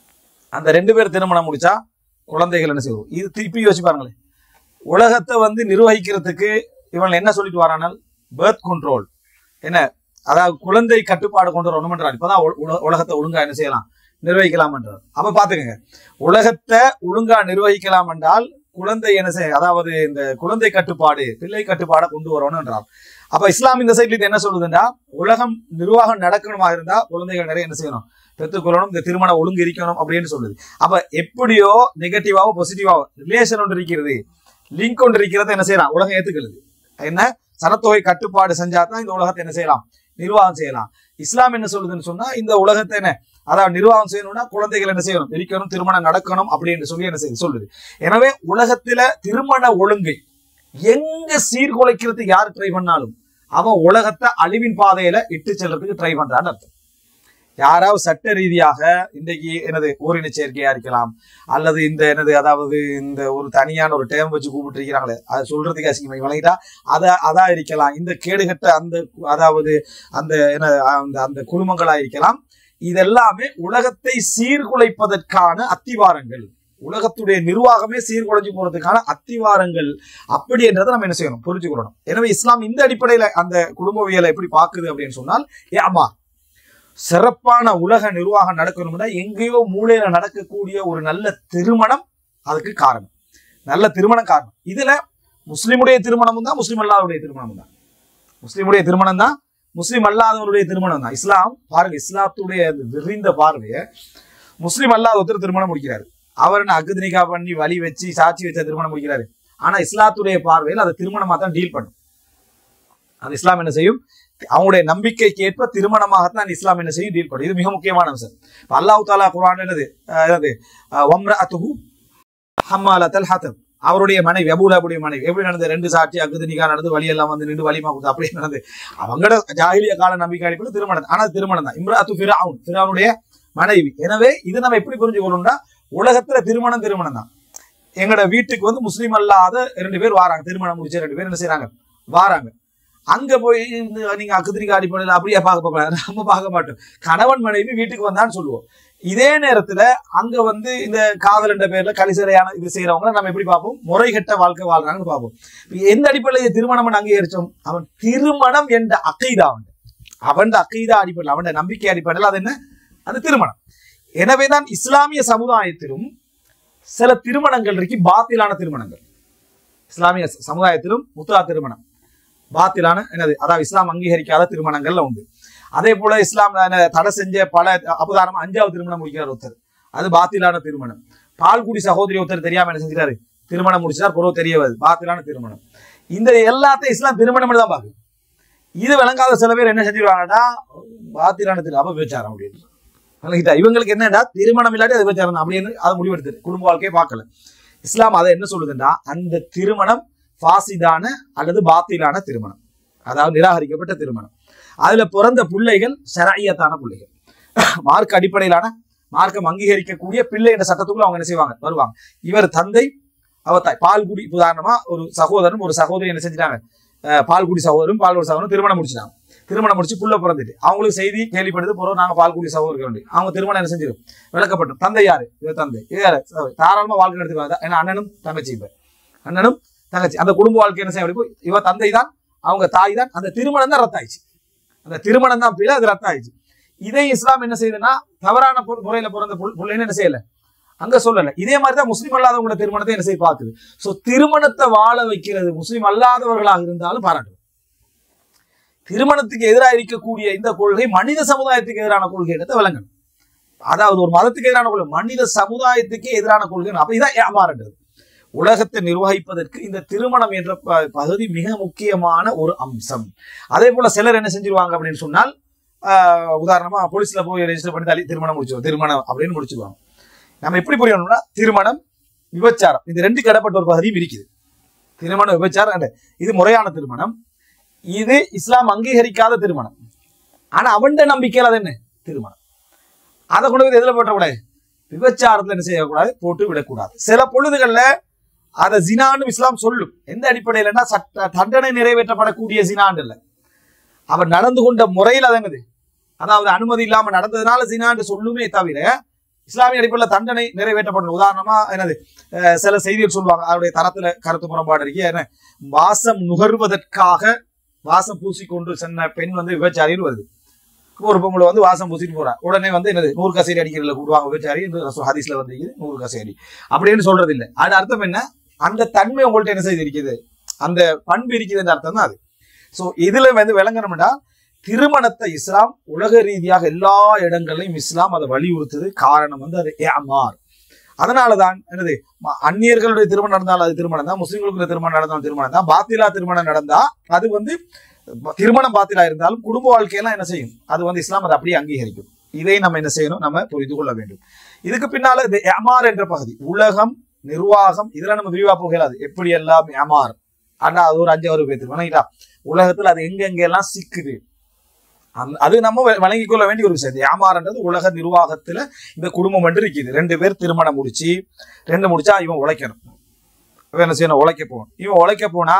அந்த ரெண்டு பேர் திருமணம் முடிச்சா குழந்தைகள் என்ன செய்வோம் இது திருப்பி யோசிச்சு பாருங்களேன் உலகத்தை வந்து நிர்வகிக்கிறதுக்கு இவன் என்ன சொல்லிட்டு வரானால் பேர்த் கண்ட்ரோல் என்ன அதாவது குழந்தை கட்டுப்பாடு கொண்டு வரணும் என்றார் இப்பதான் உல- உல- உலகத்தை ஒழுங்கா என்ன செய்யலாம் நிர்வகிக்கலாம் என்றார் அப்ப பாத்துக்கங்க உலகத்தை ஒழுங்கா நிர்வகிக்கலாம் என்றால் குழந்தை என்ன செய்ய அதாவது இந்த குழந்தை கட்டுப்பாடு பிள்ளை கட்டுப்பாடை கொண்டு வரணும் என்றார் அப்ப இஸ்லாம் இந்த சைட்ல இது என்ன சொல்லுதுன்னா உலகம் நிர்வாகம் நடக்கணுமா இருந்தா குழந்தைகள் நிறைய என்ன செய்யணும் பெற்றுக்கொள்ளணும் இந்த திருமண ஒழுங்கு இருக்கணும் அப்படின்னு சொல்லுது அப்ப எப்படியோ நெகட்டிவாவோ பாசிட்டிவாவோ ரிலேஷன் ஒன்று இருக்கிறது லிங்க் ஒன்று இருக்கிறத என்ன செய்யலாம் உலகம் ஏத்துக்கிறது என்ன சனத்தொகை கட்டுப்பாடு செஞ்சா தான் இந்த உலகத்தை என்ன செய்யலாம் நிர்வாகம் செய்யலாம் இஸ்லாம் என்ன சொல்லுதுன்னு சொன்னா இந்த உலகத்தை என்ன அதாவது நிர்வாகம் செய்யணும்னா குழந்தைகள் என்ன செய்யணும் இருக்கணும் திருமணம் நடக்கணும் அப்படின்னு சொல்லி என்ன செய்யுது சொல்லுது எனவே உலகத்துல திருமண ஒழுங்கை எங்க சீர்குலைக்கிறதுக்கு யார் ட்ரை பண்ணாலும் அவன் உலகத்தை அழிவின் பாதையில இட்டு செல்றதுக்கு ட்ரை பண்றான்னு அர்த்தம் யாராவது சட்ட ரீதியாக இன்றைக்கு எனது ஓரின சேர்க்கையா இருக்கலாம் அல்லது இந்த எனது அதாவது இந்த ஒரு தனியான ஒரு டேம் வச்சு கூப்பிட்டு இருக்கிறாங்களே அது சொல்றதுக்கு அசிங்கமாக வழங்கிட்டா அதை அதா இருக்கலாம் இந்த கேடுகட்ட அந்த அதாவது அந்த என்ன அந்த அந்த குடும்பங்களா இருக்கலாம் இதெல்லாமே உலகத்தை சீர்குலைப்பதற்கான அத்திவாரங்கள் உலகத்துடைய நிர்வாகமே சீர்குலைஞ்சு போறதுக்கான அத்திவாரங்கள் அப்படி என்றதை நம்ம என்ன செய்யணும் புரிஞ்சுக்கணும் எனவே இஸ்லாம் இந்த அடிப்படையில அந்த குடும்பவியலை எப்படி பாக்குது அப்படின்னு சொன்னால் ஏமா சிறப்பான உலக நிர்வாகம் நடக்கணும்னா எங்கேயோ மூலையில நடக்கக்கூடிய ஒரு நல்ல திருமணம் அதுக்கு காரணம் நல்ல திருமணம் காரணம் இதுல முஸ்லிமுடைய திருமணமும் தான் முஸ்லிம் அல்லாவுடைய திருமணமும் தான் முஸ்லிமுடைய திருமணம் தான் முஸ்லிம் அல்லாதவருடைய திருமணம் தான் இஸ்லாம் பாருங்க இஸ்லாத்துடைய அந்த விரிந்த பார்வையை முஸ்லிம் அல்லாத ஒருத்தர் திருமணம் முடிக்கிறாரு அவர் என்ன அக்குதினிகா பண்ணி வழி வச்சு சாட்சி வச்ச திருமணம் முடிக்கிறாரு ஆனா இஸ்லாத்துடைய பார்வையில் அதை திருமணமா தான் டீல் பண்ணும் அது இஸ்லாம் என்ன செய்யும் அவங்களுடைய நம்பிக்கைக்கு ஏற்ப திருமணமாகத்தான் இஸ்லாம் என்ன செய்யும் டீல் பண்ணும் இது மிக முக்கியமான அம்சம் இப்ப அல்லாஹ் தாலா குரான் என்னது அஹ் என்னது வம்ரஅத்துஹு ஹம்மாலத்தல் ஹத்தம் அவருடைய மனைவி அபூலாபுடைய மனைவி எப்படி நடந்தது ரெண்டு சாட்சி அக்குது நிகா நடந்து வழியெல்லாம் வந்து நின்று வலிமா கொடுத்து அப்படியே நடந்து அவங்களோட ஜாகிலிய கால நம்பிக்கை அடிப்படையில் திருமணம் ஆனா அது திருமணம் தான் இம்ராத்து ஃபிரவுன் ஃபிரவுனுடைய மனைவி எனவே இது நம்ம எப்படி புரிஞ்சுக்கணும்னா உலகத்துல திருமணம் திருமணம் தான் எங்களோட வீட்டுக்கு வந்து முஸ்லீம் அல்லாத ரெண்டு பேர் வாராங்க திருமணம் முடிச்ச ரெண்டு பேர் என்ன செய்றாங்க வாராங்க அங்க போய் இந்த நீங்க அக்குதிரிக்க அடிப்படையில் அப்படியே பார்க்க போகலாம் நம்ம பார்க்க மாட்டோம் கணவன் மனைவி வீட்டுக்கு வந்தான்னு சொல்லுவோம் இதே நேரத்துல அங்க வந்து இந்த காதல் என்ற பேர்ல கலிசரையான இது செய்யறவங்க நம்ம எப்படி பார்ப்போம் முறைகெட்ட வாழ்க்கை வாழ்றாங்கன்னு பார்ப்போம் இப்ப எந்த அடிப்படையில் இது திருமணம் அங்கீகரிச்சோம் அவன் திருமணம் என்ற அக்கைதா அவன் அவன் அக்கைதா அடிப்படையில் அவன் நம்பிக்கை அடிப்படையில் அது என்ன அது திருமணம் எனவேதான் இஸ்லாமிய சமுதாயத்திலும் சில திருமணங்கள் இருக்கு பாத்திலான திருமணங்கள் இஸ்லாமிய ச- சமுதாயத்திலும் முத்தா திருமணம் பாத்திலான என்னது அதாவது இஸ்லாம் அங்கீகரிக்காத திருமணங்கள்ல உண்டு அதே போல இஸ்லாம் என்ன, தடை செஞ்ச பல அபதாரம் அஞ்சாவது திருமணம் முடிக்கிறார் ஒருத்தர் அது பாத்திலான திருமணம் பால்குடி சகோதரி ஒருத்தர் தெரியாம என்ன செஞ்சிட்டாரு திருமணம் முடிச்சார் பொருள் தெரிய வருது பாத்திலான திருமணம் இந்த எல்லாத்தையும் இஸ்லாம் திருமணம் தான் பாக்கு இது விளங்காத சில பேர் என்ன செஞ்சிருவாங்கன்னா பாத்திலான திரு அப்ப விபச்சாரம் அப்படின்னு விளங்கிட்டா இவங்களுக்கு என்னடா திருமணம் இல்லாட்டி அது விபச்சாரம் தான் அப்படின்னு அதை முடிவெடுத்தது குடும்ப வாழ்க்கையை பார்க்கல இஸ்லாம் அதை என்ன சொல்லுதுன்னா அந்த திருமணம் ஃபாசிதான அல்லது பாத்திலான திருமணம் அதாவது நிராகரிக்கப்பட்ட திருமணம் அதுல பிறந்த பிள்ளைகள் ஷரஐயத்தான பிள்ளைகள் மார்க் அடிப்படையிலான மார்க்கம் அங்கீகரிக்கக்கூடிய பிள்ளை என்ற சட்டத்துக்குள்ள அவங்க என்ன செய்வாங்க வருவாங்க இவர் தந்தை அவர் தாய் பால்குடி உதாரணமா ஒரு சகோதரனும் ஒரு சகோதரி என்ன செஞ்சிட்டாங்க அஹ் பால்குடி சகோதரரும் பால்குடி சகோதரரும் திருமணம் முடிச்சிட்டாங்க திருமணம் முடிச்சு புள்ள பிறந்துட்டு அவங்களுக்கு செய்தி கேள்விப்படுது போறோம் நாங்க பால்குடி சகோதரர்கள் அவங்க திருமணம் என்ன செஞ்சிடும் விளக்கப்பட்டோம் தந்தை யாரு இவர் தந்தை இது யாரு சகோதரி. தாராளமா வாழ்க்கை நடத்துவாங்க ஏன்னா அண்ணனும் தங்கச்சி இப்ப அண்ணனும் தங்கச்சி அந்த குடும்ப வாழ்க்கை என்ன செய்ய முடியும் இவ தந்தை தான் அவங்க தாய் தான் அந்த திருமணம் தான் ரத்தாயிடுச்சு அந்த திருமணம் தான் பிள்ளை அது ரத்தம் ஆயிடுச்சு இதே இஸ்லாம் என்ன செய்யுதுன்னா தவறான பொ- முறையில பிறந்த புள்- புள்ளைன்னு என்ன செய்யல அங்க சொல்லல இதே மாதிரி தான் முஸ்லீம் அல்லாதவங்களோட திருமணத்தை என்ன செய்ய பார்க்குது சோ திருமணத்தை வாழ வைக்கிறது முஸ்லீம் அல்லாதவர்களாக இருந்தாலும் பாராட்டு திருமணத்துக்கு எதிராக இருக்கக்கூடிய இந்த கொள்கை மனித சமுதாயத்துக்கு எதிரான கொள்கை இடத்தை விளங்கணும் அதாவது ஒரு மதத்துக்கு எதிரான கொள்கை மனித சமுதாயத்துக்கு எதிரான கொள்கை அப்ப இதான் ஏமாறுன்றது உலகத்தை நிர்வகிப்பதற்கு இந்த திருமணம் என்ற ப- பகுதி மிக முக்கியமான ஒரு அம்சம் அதே போல சிலர் என்ன செஞ்சிருவாங்க அப்படின்னு சொன்னால் ஆஹ், உதாரணமா போலீஸ்ல போய் ரெஜிஸ்டர் பண்ணி தள்ளி திருமணம் முடிச்சிருவோம் திருமணம் அப்படின்னு முடிச்சிருவாங்க நம்ம எப்படி புரியணும்னா திருமணம் விபச்சாரம் இது ரெண்டு கடப்பட்ட ஒரு பகுதியும் இருக்குது திருமணம் விபச்சாரம் and இது முறையான திருமணம் இது இஸ்லாம் அங்கீகரிக்காத திருமணம் ஆனா அவன்ட நம்பிக்கையில் அது என்ன திருமணம் அதை கொண்டு போய் எதுல போட்டக்கூடாது விபச்சாரத்துல என்ன செய்யக்கூடாது போட்டு விடக்கூடாது சில பொழுதுகள்ல அதை ஜினான்னு இஸ்லாம் சொல்லும் எந்த அடிப்படையிலன்னா சட்ட தண்டனை நிறைவேற்றப்படக்கூடிய ஜினான்னு இல்லை அவன் நடந்து கொண்ட முறையில் அது என்னது அதாவது அனுமதி இல்லாம நடந்ததுனால ஜினான்னு சொல்லுமே தவிர இஸ்லாமிய அடிப்படையில் தண்டனை நிறைவேற்றப்படும் உதாரணமா என்னது அஹ் சில செய்திகள் சொல்லுவாங்க அவருடைய தரத்துல கருத்து முரண்பாடு இருக்கு என்ன வாசம் நுகர்வதற்காக வாசம் பூசிக்கொண்டு சென்ற பெண் வந்து விபச்சாரின்னு வருது ஒரு பொம்பளை வந்து வாசம் பூசிட்டு போறா உடனே வந்து என்னது நூறு கசேரி அடிக்கிறதுல கூடுவாங்க விபச்சாரி என்று ரசூல் ஹதீஸ்ல வந்து இருக்குது, நூறு கசேரி அப்படின்னு சொல்றது இல்லை அது அர்த்தம் என்ன அந்த தன்மை உங்கள்ட்ட என்ன செய்து இருக்குது அந்த பண்பு இருக்குதுன்ற அர்த்தம் தான் அது சோ இதுல வந்து விளங்கணும்னா திருமணத்தை இஸ்லாம் உலக ரீதியாக எல்லா இடங்களையும் இஸ்லாம் அதை வலியுறுத்துது காரணம் வந்து அது ஏமார் அதனாலதான் என்னது ம- அந்நியர்களுடைய திருமணம் நடந்தாலும் அது திருமணம் தான் முஸ்லிம்களுக்கு திருமணம் நடந்தாலும் திருமணம் தான் பாத்திலா திருமணம் நடந்தா அது வந்து ப- திருமணம் பாத்திலா இருந்தாலும் குடும்ப வாழ்க்கையெல்லாம் என்ன செய்யும் அது வந்து இஸ்லாம் அதை அப்படியே அங்கீகரிக்கும் இதை நம்ம என்ன செய்யணும் நம்ம புரிந்து கொள்ள வேண்டும் இதுக்கு பின்னால இது ஏமார் என்ற பகுதி உலகம் நிர்வாகம் இதெல்லாம் நம்ம விரிவா போகலாது எப்படி எல்லாம் ஏமார் ஆனா அது ஒரு அஞ்சாவது பேர் வணங்கிட்டா உலகத்துல அது எங்க எல்லாம் சிக்குது அந்த அது நம்ம வ- வழங்கிக் கொள்ள வேண்டிய ஒரு விஷயம் இது ஏமாறுன்றது உலக நிர்வாகத்துல இந்த குடும்பம் என்று இருக்குது ரெண்டு பேர் திருமணம் முடிச்சு ரெண்டு முடிச்சா இவன் உழைக்கணும் இவன் என்ன செய்யணும் உழைக்க போகணும் இவன் உழைக்க போனா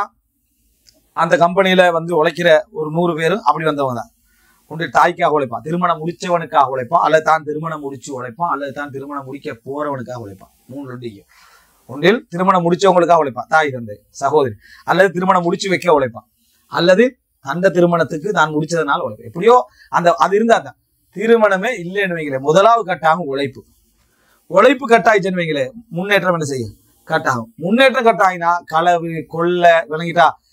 அந்த கம்பெனியில வந்து உழைக்கிற ஒரு நூறு பேரும் அப்படி வந்தவங்க தான் ஒன்று தாய்க்காக உழைப்பான் திருமணம் முடிச்சவனுக்காக உழைப்பான் அல்லது தான் திருமணம் முடிச்சு உழைப்பான் அல்லது தான் திருமணம் முடிக்க போறவனுக்காக உழைப்பான் மூணு ரெண்டு ஒன்றில் திருமணம் முடிச்சவங்களுக்காக உழைப்பான் தாய் தந்தை சகோதரி அல்லது திருமணம் முடிச்சு வைக்க உழைப்பான் அல்லது அந்த திருமணத்துக்கு நான் முடிச்சதுனால உழைப்பேன் எப்படியோ அந்த அது இருந்தா தான் திருமணமே இல்லைன்னு வைங்களேன் முதலாவது கட்டாகும் உழைப்பு உழைப்பு கட்டாயிச்சுன்னு வைங்களேன் முன்னேற்றம் என்ன செய்யும் கட்டாகும் முன்னேற்றம் கட்டாயினா களவு கொள்ளை விளங்கிட்டா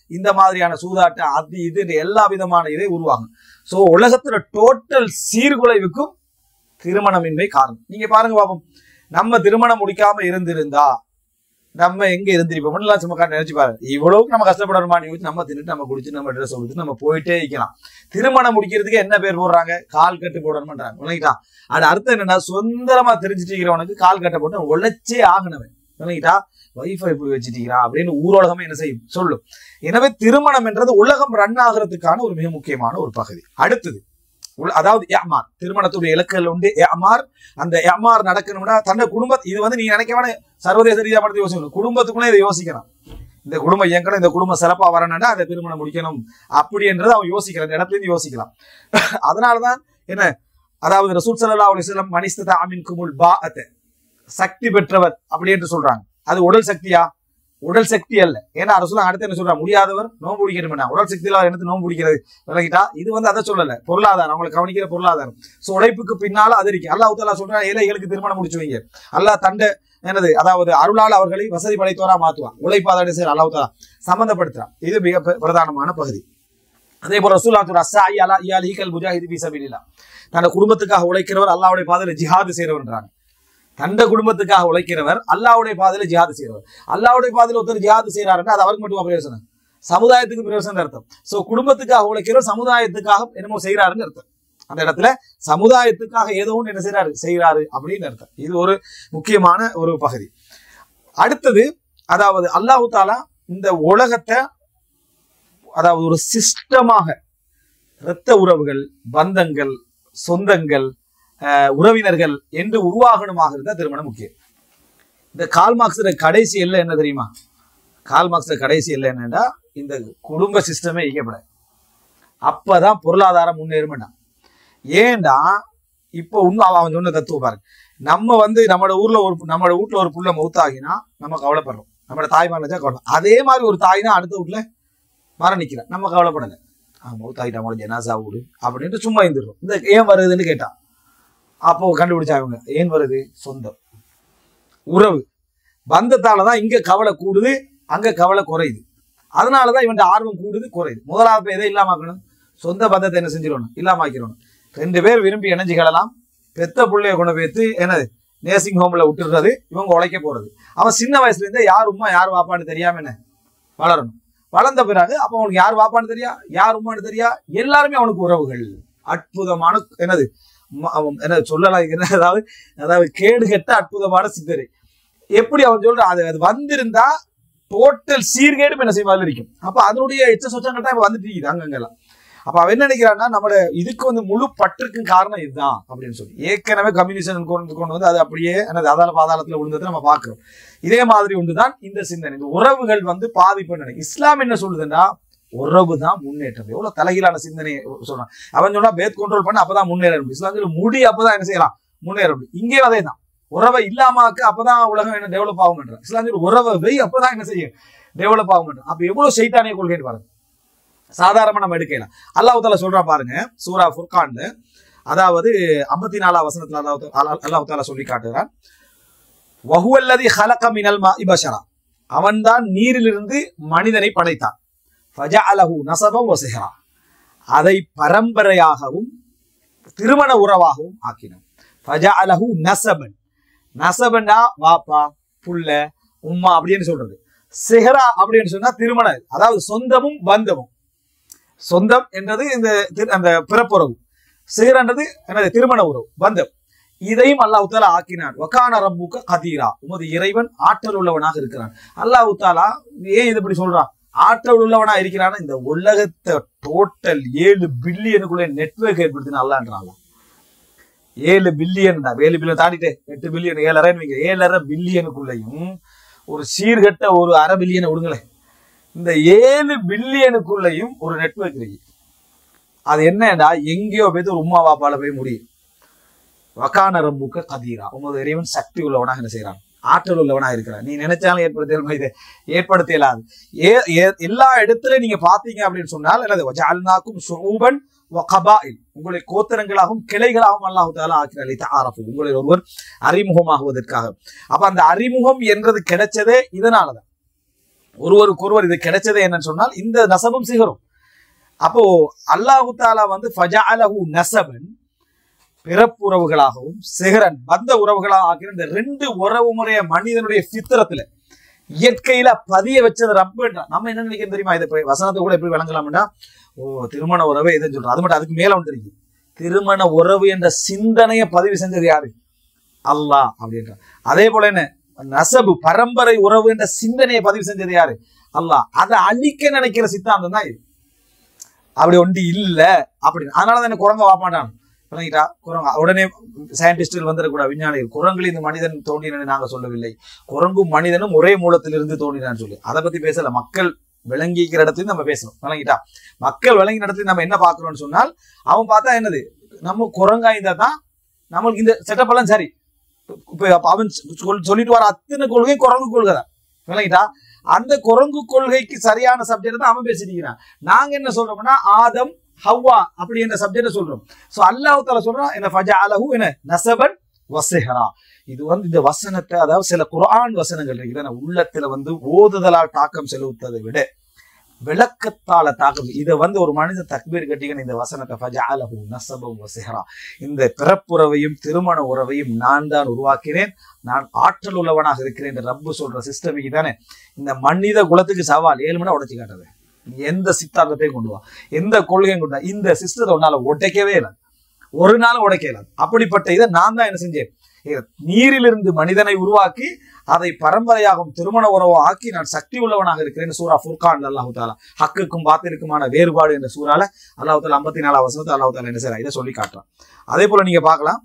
இந்த மாதிரியான சூதாட்ட அது இது எல்லா விதமான இதை உருவாகும் சோ உலகத்துல டோட்டல் சீர்குலைவுக்கும் திருமணமின்மை காரணம் நீங்க பாருங்க பாப்போம் நம்ம திருமணம் முடிக்காம இருந்திருந்தா நம்ம எங்க இருந்திருப்போம் எல்லாம் சும்மா நினைச்சு பாருங்க இவ்வளவுக்கு நம்ம கஷ்டப்படணுமா நீ நம்ம தின்னுட்டு நம்ம குடிச்சு நம்ம ட்ரெஸ் கொடுத்து நம்ம போயிட்டே இருக்கலாம் திருமணம் முடிக்கிறதுக்கு என்ன பேர் போடுறாங்க கால் கட்டு போடணும்ன்றாங்க விளங்கிட்டா அது அர்த்தம் என்னன்னா சொந்தமா தெரிஞ்சுட்டு இருக்கிறவனுக்கு கால் கட்ட போட்டு உழைச்சே ஆகணவன் விளங்கிட்டா வைஃபை போய் வச்சுட்டீங்களா அப்படின்னு ஊரோலகமே என்ன செய்யும் சொல்லும் எனவே திருமணம் என்றது உலகம் ரன் ஆகிறதுக்கான ஒரு மிக முக்கியமான ஒரு பகுதி அடுத்தது உல- அதாவது ஏமார் திருமணத்துடைய இலக்குகள் உண்டு ஏமார் அந்த ஏமார் நடக்கணும்னா தன்னை குடும்ப இது வந்து நீங்க நினைக்கவான சர்வதேச ரீதியா மட்டும் யோசிக்கணும் குடும்பத்துக்குள்ளே இதை யோசிக்கிறான் இந்த குடும்பம் இயங்கணும் இந்த குடும்பம் சிறப்பா வரணும்னா அந்த திருமணம் முடிக்கணும் அப்படின்றத அவன் யோசிக்கிறான் இந்த இடத்துல இருந்து யோசிக்கலாம் அதனாலதான் என்ன அதாவது ரசூல் ஸல்லல்லாஹு அலைஹி வஸல்லம் மனிஸ்தத அமின் குமுல் பாஅத் சக்தி பெற்றவர் அப்படி என்று சொல்றாங்க அது உடல் சக்தியா உடல் சக்தி அல்ல ஏன்னா ரசூல் அடுத்து என்ன சொல்றாங்க முடியாதவர் நோன்பு பிடிக்கணும் உடல் சக்தியில எடுத்து நோன்பு பிடிக்கிறது விளங்கிட்டா இது வந்து அதை சொல்லல பொருளாதாரம் அவங்களை கவனிக்கிற பொருளாதாரம் சோ உழைப்புக்கு பின்னால அது இருக்கு அல்லாஹ் தாலா சொல்றான் ஏழைகளுக்கு திருமணம் முடிச்சு வைங்க அல்லாஹ் தண்ட என்னது அதாவது அருளால் அவர்களை வசதி படைத்தவரா மாத்துவான் உழைப்பாதாடி செய்ய அல்லாஹ் தாலா சம்பந்தப்படுத்துறான் இது மிக பிர- பிரதானமான பகுதி அதே போல ரசூல்லா சொல்ற அஸ்ஸாயி அலா இயாலிஹிகல் முஜாஹிதி ஃபீ சபீலில்லாஹ் தன்னை குடும்பத்துக்காக உழைக்கிறவர் அல்லாஹ்வுடைய பாதையில ஜிஹாது செய்றவன்றாங்க தந்த குடும்பத்துக்காக உழைக்கிறவர் அல்லாஹ்வுடைய பாதையில ஜிஹாது செய்றவர் அல்லாஹ்வுடைய பாதையில ஒருத்தர் ஜிஹாது செய்யறாருன்னா அது அவருக்கு மட்டும் பிரயோசனம் சமுதாயத்துக்கு பிரயோசனம் அர்த்தம் சோ குடும்பத்துக்காக உழைக்கிறவர் சமுதாயத்துக்காக என்னமோ செய்யறாருன்னு அர்த்தம் அந்த இடத்துல சமுதாயத்துக்காக ஏதோ ஒன்று என்ன செய்யறாரு செய்யறாரு அப்படின்னு அர்த்தம் இது ஒரு முக்கியமான ஒரு பகுதி அடுத்தது அதாவது அல்லாஹு தாலா இந்த உலகத்தை அதாவது ஒரு சிஸ்டமாக இரத்த உறவுகள் பந்தங்கள் சொந்தங்கள் அஹ், உறவினர்கள் என்று உருவாகணுமாக இருந்தா திருமணம் முக்கியம் இந்த கால்மார்க்ஸோட கடைசி எல்லை என்ன தெரியுமா கால்மார்க்ஸோட கடைசி எல்லை என்னன்னா இந்த குடும்ப சிஸ்டமே இயக்கப்படாது அப்பதான் பொருளாதாரம் முன்னேறுமெண்டா ஏன்டா இப்போ உண்மை அவன் அவன் சொன்ன தத்துவம் பாருங்க நம்ம வந்து நம்மளோட ஊர்ல ஒரு நம்மளோட வீட்டுல ஒரு புள்ள மௌத்தாகினா நம்ம கவலைப்படுறோம் நம்மளோட தாய் மரணச்சா கவலை அதே மாதிரி ஒரு தாய் தான் அடுத்த வீட்டுல மரணிக்கிறான் நம்ம கவலைப்படல அவன் மௌத்தாகிட்டா அவங்கள ஜனாசா வீடு அப்படின்ட்டு சும்மா இருந்துடுறோம் இந்த ஏன் வருதுன்னு கேட்டான் அப்போ கண்டுபிடிச்சாங்க ஏன் வருது சொந்தம் உறவு பந்தத்தால தான் இங்க கவலை கூடுது அங்க கவலை குறையுது அதனாலதான் இவன் ஆர்வம் கூடுது குறையுது முதலாவது எதை இல்லாமக்கணும் சொந்த பந்தத்தை என்ன செஞ்சிடணும் இல்லாமக்கிறணும் ரெண்டு பேர் விரும்பி இணைஞ்சிக்கலாம் பெத்த பிள்ளைய கொண்டு போய்த்து என்னது நேசிங் ஹோம்ல விட்டுறது இவங்க உழைக்க போறது அவன் சின்ன வயசுல இருந்தே யார் உம்மா யார் வாப்பான்னு தெரியாம என்ன வளரணும் வளர்ந்த பிறகு அப்ப அவனுக்கு யார் வாப்பான்னு தெரியா யார் உம்மான்னு தெரியா எல்லாருமே அவனுக்கு உறவுகள் அற்புதமான என்னது ம- அவன் என்ன சொல்லலாம் இது என்ன அதாவது அதாவது கேடு கெட்ட அற்புதமான சிந்தனை எப்படி அவன் சொல்றான் அது அது வந்திருந்தா டோட்டல் சீர்கேடும் என்ன செய்வாங்க இருக்கும் அப்ப அதனுடைய எச்ச சொச்சங்கள் தான் இப்ப வந்துட்டு இருக்குது அங்கங்கெல்லாம் அப்ப அவன் என்ன நினைக்கிறான்னா நம்மளோட இதுக்கு வந்து முழு பற்றுக்கும் காரணம் இதுதான் அப்படின்னு சொல்லி ஏற்கனவே கம்யூனிசம் கொண்டு கொண்டு வந்து அது அப்படியே என்னது அதால பாதாளத்துல விழுந்ததை நம்ம பார்க்கிறோம் இதே மாதிரி ஒன்றுதான் இந்த சிந்தனை இந்த உறவுகள் வந்து பாதிப்பு நினைக்கும் இஸ்லாம் என்ன சொல்லுதுன்னா உறவு தான் முன்னேற்றம் எவ்வளவு தலைகீழான சிந்தனை சொல்றான் அவன் சொன்னா பேத் கண்ட்ரோல் பண்ண அப்பதான் முன்னேற முடியும் இஸ்லாம் சொல்லி முடி அப்பதான் என்ன செய்யலாம் முன்னேற முடியும் இங்கேயும் அதே தான் உறவை இல்லாமாக்கு அப்பதான் உலகம் என்ன டெவலப் ஆகும்ன்ற இஸ்லாம் சொல்லி உறவை வை அப்பதான் என்ன செய்யும் டெவலப் ஆகும்ன்ற அப்ப எவ்வளவு சைத்தானிய கொள்கைன்னு பாருங்க சாதாரணமா நம்ம எடுக்கலாம் அல்லாஹ் தாலா சொல்றான் பாருங்க சூரா ஃபுர்கான்ல அதாவது ஐம்பத்தி நாலாம் வசனத்துல அல்லாஹ் அல்லாஹ் தாலா சொல்லி காட்டுகிறான் வஹுவல்லதி ஹலக மினல் மாஇ பஷரா அவன்தான் நீரிலிருந்து மனிதனை படைத்தான் ஃபஜஅலஹு நஸபன் வசிஹரா அதை பரம்பரையாகவும் திருமண உறவாகவும் ஆக்கினான் ஃபஜஅலஹு நஸபன் நஸபன்னா வாப்பா புள்ள உம்மா அப்படின்னு சொல்றது சிஹரா அப்படின்னு சொன்னா திருமணம் அதாவது சொந்தமும் பந்தமும் சொந்தம் என்றது இந்த திரு- அந்த பிறப்புறவு சிகரன்றது என்னது திருமண உறவு பந்தம் இதையும் அல்லாஹ் தாலா ஆக்கினான் வக்கான ரப்புக்க கதீரா உமது இறைவன் ஆற்றல் உள்ளவனாக இருக்கிறான் அல்லாஹ் தாலா ஏன் இது இப்படி சொல்றான் ஆற்றல் உள்ளவனா இருக்கிறான்னா இந்த உலகத்தை டோட்டல் ஏழு பில்லியனுக்குள்ள நெட்வொர்க் ஏற்படுத்தின அல்லான்றான் ஏழு பில்லியன் தான் ஏழு பில்லியன் தாண்டிட்டு எட்டு பில்லியன் ஏழரைன்னு வைங்க ஏழரை பில்லியனுக்குள்ளேயும் ஒரு சீர்கெட்ட ஒரு அரை பில்லியனை விடுங்களேன் இந்த ஏழு பில்லியனுக்குள்ளேயும் ஒரு நெட்வொர்க் இருக்கு அது என்னடா எங்கேயோ போய் ஒரு உம்மா பாப்பால போய் முடியும் வக்கான ரம்புக்க கதீரா உமது இறைவன் சக்தி உள்ளவனாக என்ன செய்யறான் ஆற்றல் உள்ளவனாக இருக்கிறான் நீ நினைச்சாலும் ஏற்படுத்த இது ஏற்படுத்த இயலாது ஏ ஏ- எல்லா இடத்துல நீங்க பாத்தீங்க அப்படின்னு சொன்னால் என்னது வஜஅல்னாக்கும் ஷுஊபன் வ கபாயில் உங்களை கோத்திரங்களாகவும் கிளைகளாகவும் அல்லாஹ் தாலா ஆக்கிறார் லிதஆரஃபு உங்களை ஒருவர் அறிமுகமாகுவதற்காக அப்ப அந்த அறிமுகம் என்றது கிடைச்சதே இதனாலதான் ஒருவருக்கு ஒருவர் இது கிடைச்சது என்னன்னு சொன்னால் இந்த நசபும் சிகரும் அப்போ அல்லாஹு தாலா வந்து ஃபஜஅலஹு நசபன் பிறப்புறவுகளாகவும் சிகரன் பந்த உறவுகளாக ஆக்கிற இந்த ரெண்டு உறவு முறைய மனிதனுடைய சித்திரத்துல இயற்கையில பதிய வச்சது ரப்புன்றான் நம்ம என்ன நினைக்கிறோம் தெரியுமா இதை இப்ப வசனத்தை கூட எப்படி விளங்கலாம்னா ஓ திருமண உறவே இதுன்னு சொல்றோம் அது மட்டும் அதுக்கு மேல ஒன்று இருக்கு திருமண உறவு என்ற சிந்தனையை பதிவு செஞ்சது யாரு அல்லாஹ் அப்படின்றான் அதே போல என்ன நசபு பரம்பரை உறவு என்ற சிந்தனையை பதிவு செஞ்சது யாரு அல்லாஹ் அதை அழிக்க நினைக்கிற சித்தாந்தம் தான் இது அப்படி ஒன்று இல்ல அப்படின்னு அதனாலதான் என்ன குரங்க வாப்பாண்டான் விளங்கிட்டா குரங்கு உடனே சயின்டிஸ்டில் வந்துடக்கூடாது விஞ்ஞானிகள் குரங்கில் இந்த மனிதன் தோன்றினு நாங்க சொல்லவில்லை குரங்கும் மனிதனும் ஒரே மூலத்திலிருந்து தோன்றினான்னு சொல்லி அதை பத்தி பேசல மக்கள் விளங்கிக்கிற இடத்துலயும் நம்ம பேசணும் விளங்கிட்டா மக்கள் விளங்கின இடத்துல நம்ம என்ன பாக்குறோம்னு சொன்னால் அவன் பார்த்தா என்னது நம்ம குரங்கா இருந்தா தான் நம்மளுக்கு இந்த செட்டப் எல்லாம் சரி இப்ப அப்ப அவன் சொல்- சொல்லிட்டு வர அத்தனை கொள்கை குரங்கு கொள்கை தான் விளங்கிட்டா அந்த குரங்கு கொள்கைக்கு சரியான சப்ஜெக்ட் தான் அவன் பேசிட்டு நாங்க என்ன சொல்றோம்னா ஆதம் ஹவ்வா அப்படி என்ற சப்ஜெக்ட சொல்றோம் சோ அல்லாஹ் தால சொல்றான் என்ன ஃபஜஅலஹு என்ன நசபன் வசிஹரா இது வந்து இந்த வசனத்தை அதாவது சில குர்ஆன் வசனங்கள் இருக்குது ஆனா உள்ளத்துல வந்து ஓதுதலால் தாக்கம் செலுத்ததை விட விளக்கத்தால தாக்கம் இதை வந்து ஒரு மனிதன் தக்பீர் கட்டிக்கணும் இந்த வசனத்தை ஃபஜஅலஹு நசபன் வசிஹரா இந்த பிறப்புறவையும் திருமண உறவையும் நான் தான் உருவாக்கினேன் நான் ஆற்றல் உள்ளவனாக இருக்கிறேன் என்று ரப்பு சொல்ற சிஸ்டமிக்கு தானே இந்த மனித குலத்துக்கு சவால் ஏழு மணி உடைச்சு காட்டுது நீ எந்த சித்தாந்தத்தையும் கொண்டு வா எந்த கொள்கையும் கொண்டு வா இந்த சிஸ்டத்தை உன்னால உடைக்கவே இல்லை ஒரு நாள் உடைக்கல அப்படிப்பட்ட இதை நான் தான் என்ன செஞ்சேன் இத நீரிலிருந்து மனிதனை உருவாக்கி அதை பரம்பரையாகவும் திருமண உறவும் ஆக்கி நான் சக்தி உள்ளவனாக இருக்கிறேன் சூரா ஃபுர்கான் அல்லாஹு தாலா ஹக்குக்கும் பாத்திருக்குமான வேறுபாடு என்ற சூறால அல்லாஹு தாலா ஐம்பத்தி நாலாம் வசனத்தை அல்லாஹு தாலா என்ன செய்யறா இதை சொல்லி காட்டுறான் அதே போல நீங்க பார்க்கலாம்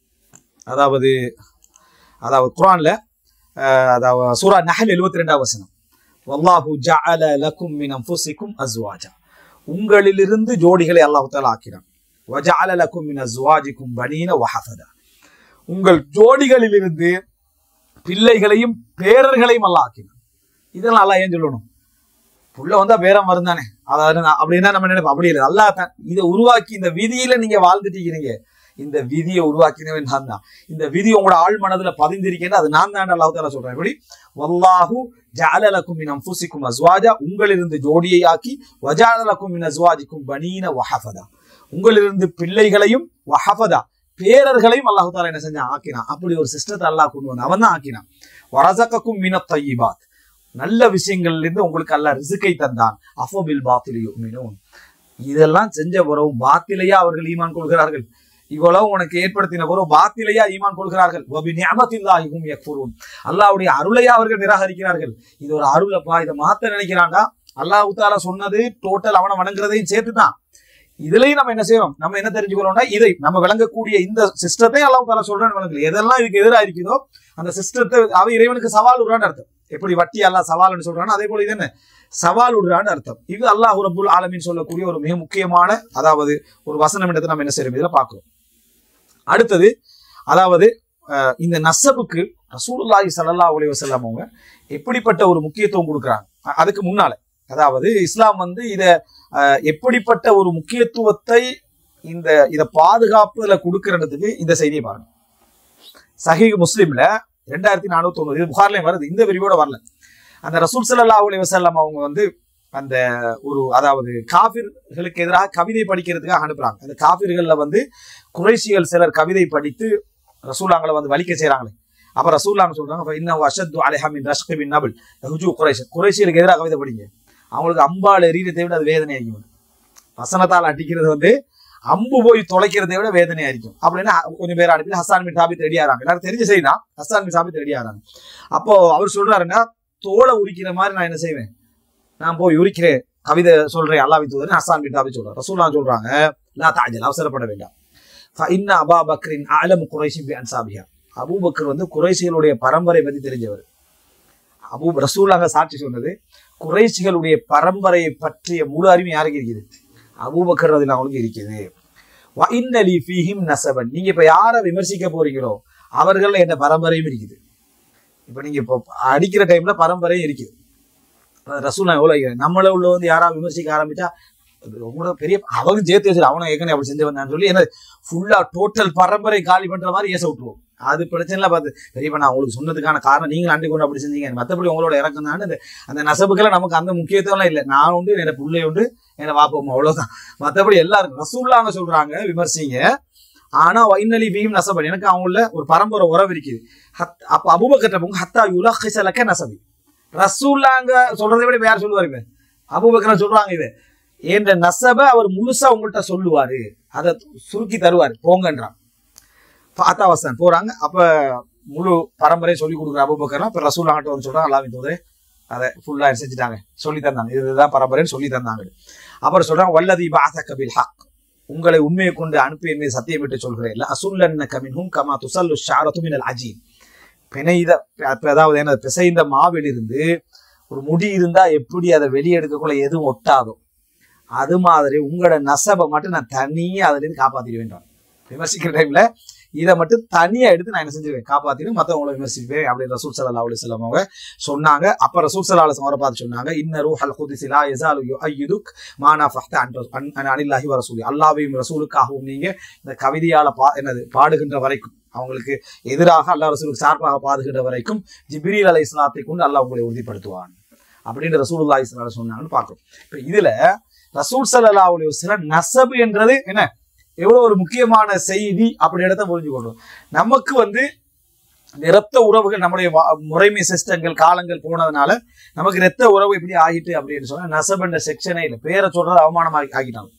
அதாவது அதாவது குரான்ல அஹ், அதாவது சூரா நஹல் எழுபத்தி ரெண்டாவது வசனம் வல்லாஹு ஜஅல லக்கும் மின் அன்ஃபுசிக்கும் அஸ்வாஜா உங்களிலிருந்து ஜோடிகளை அல்லாஹ் தஆலா ஆக்கினான் வஜஅல லக்கும் மின் அஸ்வாஜிக்கும் பனீன வஹஃபதா உங்கள் ஜோடிகளிலிருந்து பிள்ளைகளையும் பேரர்களையும் அல்லாஹ் ஆக்கினான் இதெல்லாம் அல்லாஹ் ஏன் சொல்லணும் புள்ள வந்தா பேரம் வரும் தானே அதாவது நான் அப்படின்னா நம்ம நினைப்போம் அப்படி இல்லை அல்லாஹ் தான் இதை உருவாக்கி இந்த விதியில நீங்க வாழ்ந்துட்டீங்க இந்த விதியை உருவாக்கினவன் நான் தான் இந்த விதி உங்களோட ஆள் மனதுல பதிந்திருக்கேன்னு அது நான் தான் அல்லாஹ் தாலா சொல்றேன் எப்படி வல்லாஹு ஜஅலலக்கும் மின் அன்ஃபுசிக்கும் அஸ்வாஜா உங்களிலிருந்து ஜோடியை ஆக்கி வஜஅலலக்கும் மின் அஸ்வாஜிக்கும் பனீன வஹஃபதா உங்களிலிருந்து பிள்ளைகளையும் வஹஃபதா பேரர்களையும் அல்லாஹ் தாலா என்ன செஞ்சான் ஆக்கினான் அப்படி ஒரு சிஸ்டத்தை அல்லாஹ் கொண்டு வந்தான் அவன் தான் ஆக்கினான் வரசக்கக்கும் மின தையிபாத் நல்ல விஷயங்கள்ல இருந்து உங்களுக்கு அல்லாஹ் ரிசுக்கை தந்தான் அஃபபில் பாத்தில் யுமினூன் இதெல்லாம் செஞ்ச பிறகு பாத்திலையா அவர்கள் ஈமான் கொள்கிறார்கள் இவ்வளவு உனக்கு ஏற்படுத்தின பிறகு பாத்திலையா ஈமான் கொள்கிறார்கள் வபி நியமத்தில்லாஹிகும் யக்ஃபுரூன் அல்லாஹ்வுடைய அருளையா அவர்கள் நிராகரிக்கிறார்கள் இது ஒரு அருளப்பா இதை மாத்த நினைக்கிறான்டா அல்லாஹ் தாலா சொன்னது டோட்டல் அவனை வணங்குறதையும் சேர்த்து தான் இதுலயும் நம்ம என்ன செய்யணும் நம்ம என்ன தெரிஞ்சுக்கிறோம்னா இதை நம்ம விளங்கக்கூடிய இந்த சிஸ்டத்தை அல்லாஹ் தாலா சொல்றேன்னு விளங்கல எதெல்லாம் இதுக்கு எதிராக இருக்குதோ அந்த சிஸ்டத்தை அவ இறைவனுக்கு சவால் விடுறான்னு அர்த்தம் எப்படி வட்டி அல்லாஹ் சவால்னு சொல்றானோ அதே போல இது என்ன சவால் விடுறான்னு அர்த்தம் இது அல்லாஹ் ரபுல் ஆலமின் சொல்லக்கூடிய ஒரு மிக முக்கியமான அதாவது ஒரு வசனம் இடத்தை நம்ம என்ன செய்யறோம் இதுல பார்க்கிறோம் அடுத்தது அதாவது அஹ், இந்த நசபுக்கு ரசூலுல்லாஹி ஸல்லல்லாஹு அலைஹி வஸல்லம் அவங்க எப்படிப்பட்ட ஒரு முக்கியத்துவம் கொடுக்குறாங்க அ- அதுக்கு முன்னால அதாவது இஸ்லாம் வந்து இத அஹ், எப்படிப்பட்ட ஒரு முக்கியத்துவத்தை இந்த இத பாதுகாப்புல கொடுக்கறதுக்கு இந்த செய்தியை பாருங்க சஹீஹ் முஸ்லிம்ல ரெண்டாயிரத்தி நானூத்தி தொண்ணூறு இது புகார்லயும் வருது இந்த விரிவோட வரல அந்த ரசூல் ஸல்லல்லாஹு அலைஹி வஸல்லம் அவங்க வந்து அந்த ஒரு அதாவது காபிர்களுக்கு எதிராக கவிதை படிக்கிறதுக்காக அனுப்புறாங்க அந்த காபிர்கள்ல வந்து குறைஷிகள் சிலர் கவிதை படித்து ரசூலாங்களை வந்து வலிக்க செய்றாங்களே அப்ப ரசூலாங்க சொல்றாங்க இன்னும் அஷத்து அலைஹா மின் ரஷ்கி பின் நபில் ஹுஜு குறைஷ் குறைஷிகளுக்கு எதிராக கவிதை படிங்க அவங்களுக்கு அம்பாள் எரியறதை விட அது வேதனை அடிக்கும் வசனத்தால் அடிக்கிறது வந்து அம்பு போய் தொலைக்கிறதை விட வேதனையா இருக்கும் அப்படின்னா கொஞ்சம் பேர் அனுப்பி ஹசான் பின் சாபித் ரெடி ஆறாங்க எல்லாரும் தெரிஞ்ச செய்தா ஹசான் பின் சாபித் ரெடி ஆறாங்க அப்போ அவர் சொல்றாருன்னா தோலை உரிக்கிற மாதிரி நான் என்ன செய்வேன் நான் போய் உரிக்கிறேன் கவிதை சொல்றேன் அல்லாஹ் தூதர் ஹசான் பின் சாபித் சொல்றாரு ரசூல்லா சொல்றாங்க லா தாஜல் அவசரப்பட வேண்டாம் ஃபஇன்ன அபா பக்ரின் அலம் குறைஷி பி அன்சாபியா அபூபக்கர் வந்து குறைசிகளுடைய பரம்பரை பத்தி தெரிஞ்சவர் அபூ ரசூலாக சாட்சி சொன்னது குறைசிகளுடைய பரம்பரையை பற்றிய முழு அறிவு யாருக்கு இருக்குது அபூபக்கர் அதில் அவங்களுக்கு இருக்குது வ இன்னலி ஃபீஹிம் நசபன் நீங்க இப்ப யாரை விமர்சிக்க போறீங்களோ அவர்கள் என்ன பரம்பரையும் இருக்குது இப்ப நீங்க இப்போ அடிக்கிற டைம்ல பரம்பரையும் இருக்குது ரசூலா எவ்வளவு வைக்கிறேன் நம்மள உள்ள வந்து யாரா விமர்சிக்க ஆரம்பிச்சா அது ரொம்ப பெரிய அவங்க சேர்த்து வச்சு அவனை ஏற்கனவே அப்படி செஞ்சு வந்தான்னு சொல்லி என்ன ஃபுல்லா டோட்டல் பரம்பரை காலி பண்ற மாதிரி ஏச விட்டுருவோம் அது பிரச்சனை பார்த்து பெரியப்பா நான் உங்களுக்கு சொன்னதுக்கான காரணம் நீங்களும் அண்டி கொண்டு அப்படி செஞ்சீங்க மற்றபடி உங்களோட இறக்கம் தான் அந்த அந்த நசபுக்கெல்லாம் நமக்கு அந்த முக்கியத்துவம்லாம் இல்லை நான் உண்டு என்னோட பிள்ளை உண்டு என்னை வாப்போம் அவ்வளவுதான் மற்றபடி எல்லாருக்கும் ரசூல்லாங்க சொல்றாங்க விமர்சிங்க ஆனா வைநலி பீம் நசபன் எனக்கு அவங்கள ஒரு பரம்பரை உறவு இருக்குது ஹத் அப்ப அபுபக்கற்ற போங்க ஹத்தா யுலா ஹிசலக்க நசபி ரசூல்லாங்க சொல்றதை விட யார் சொல்லுவாருங்க அபுபக்கர் சொல்றாங்க இது என்ற நசப அவர் முழுசா உங்கள்கிட்ட சொல்லுவாரு அதை சுருக்கி தருவாரு போங்கன்றான் ஃபாத்தா வசன் போறாங்க அப்ப முழு பரம்பரையை சொல்லி கொடுக்குற அபுபக்கர்லாம் இப்ப ரசூல்லாங்கிட்ட வந்து சொல்றாங்க அல்லாவின் தூதரே அதை ஃபுல்லா செஞ்சுட்டாங்க சொல்லி தந்தாங்க இதுதான் பரம்பரைன்னு சொல்லி தந்தாங்க அப்புறம் சொல்றாங்க வல்லதி பாச கபில் ஹக் உங்களை உண்மையை கொண்டு அனுப்பிய மீது சத்தியமிட்டு சொல்கிறேன் அசுல்லன்ன கமின்ஹும் கமா துசல்லு ஷாரத்து மினல் அஜீம் பிணைத அதாவது என்ன பிசைந்த மாவிலிருந்து ஒரு முடி இருந்தா எப்படி அதை வெளியே எடுக்கக்குள்ள எதுவும் ஒட்டாதோ அது மாதிரி உங்களோட நசபை மட்டும் நான் தனியா அதுல இருந்து காப்பாத்திடுவேன் விமர்சிக்கிற டைம்ல இதை மட்டும் தனியா எடுத்து நான் என்ன செஞ்சிருவேன் காப்பாத்திட்டு மத்தவங்களை விமர்சிப்பேன் அப்படின்னு ரசூல் சல்லா அலி சொல்லம் அவங்க சொன்னாங்க அப்ப ரசூல் சல்லா அலுவலம் அவரை பார்த்து சொன்னாங்க இன்ன ரூஹல் குதிசிலா எசாலு ஐயுதுக் மானா ஃபஹ்த அன் அனில்லாஹி வ ரசூலி அல்லாவையும் ரசூலுக்காகவும் நீங்க இந்த கவிதையால பா என்னது பாடுகின்ற வரைக்கும் அவங்களுக்கு எதிராக அல்லாஹ் ரசூலுக்கு சார்பாக பாடுகின்ற வரைக்கும் ஜிப்ரீல் அலை இஸ்லாத்தை கொண்டு அல்லாஹ் உங்களை உறுதிப்படுத்துவான் அப்படின்னு ரசூலுல்லா இஸ்லாம் சொன்னாங்கன்னு பார்க்கணும் இப்ப இதுல ரசூல் சல்லா அலி வஸ்லாம் நசபு என்றது என்ன எவ்வளவு ஒரு முக்கியமான செய்தி அப்படி இடத்த புரிஞ்சுக்கணும் நமக்கு வந்து இந்த இரத்த உறவுகள் நம்முடைய வா- முறைமை சிஸ்டங்கள் காலங்கள் போனதுனால நமக்கு இரத்த உறவு இப்படி ஆகிட்டு அப்படின்னு சொன்னா நசப் என்ற செக்ஷனே இல்லை பேரை சொல்றத அவமானமா ஆக்கிட்டாங்க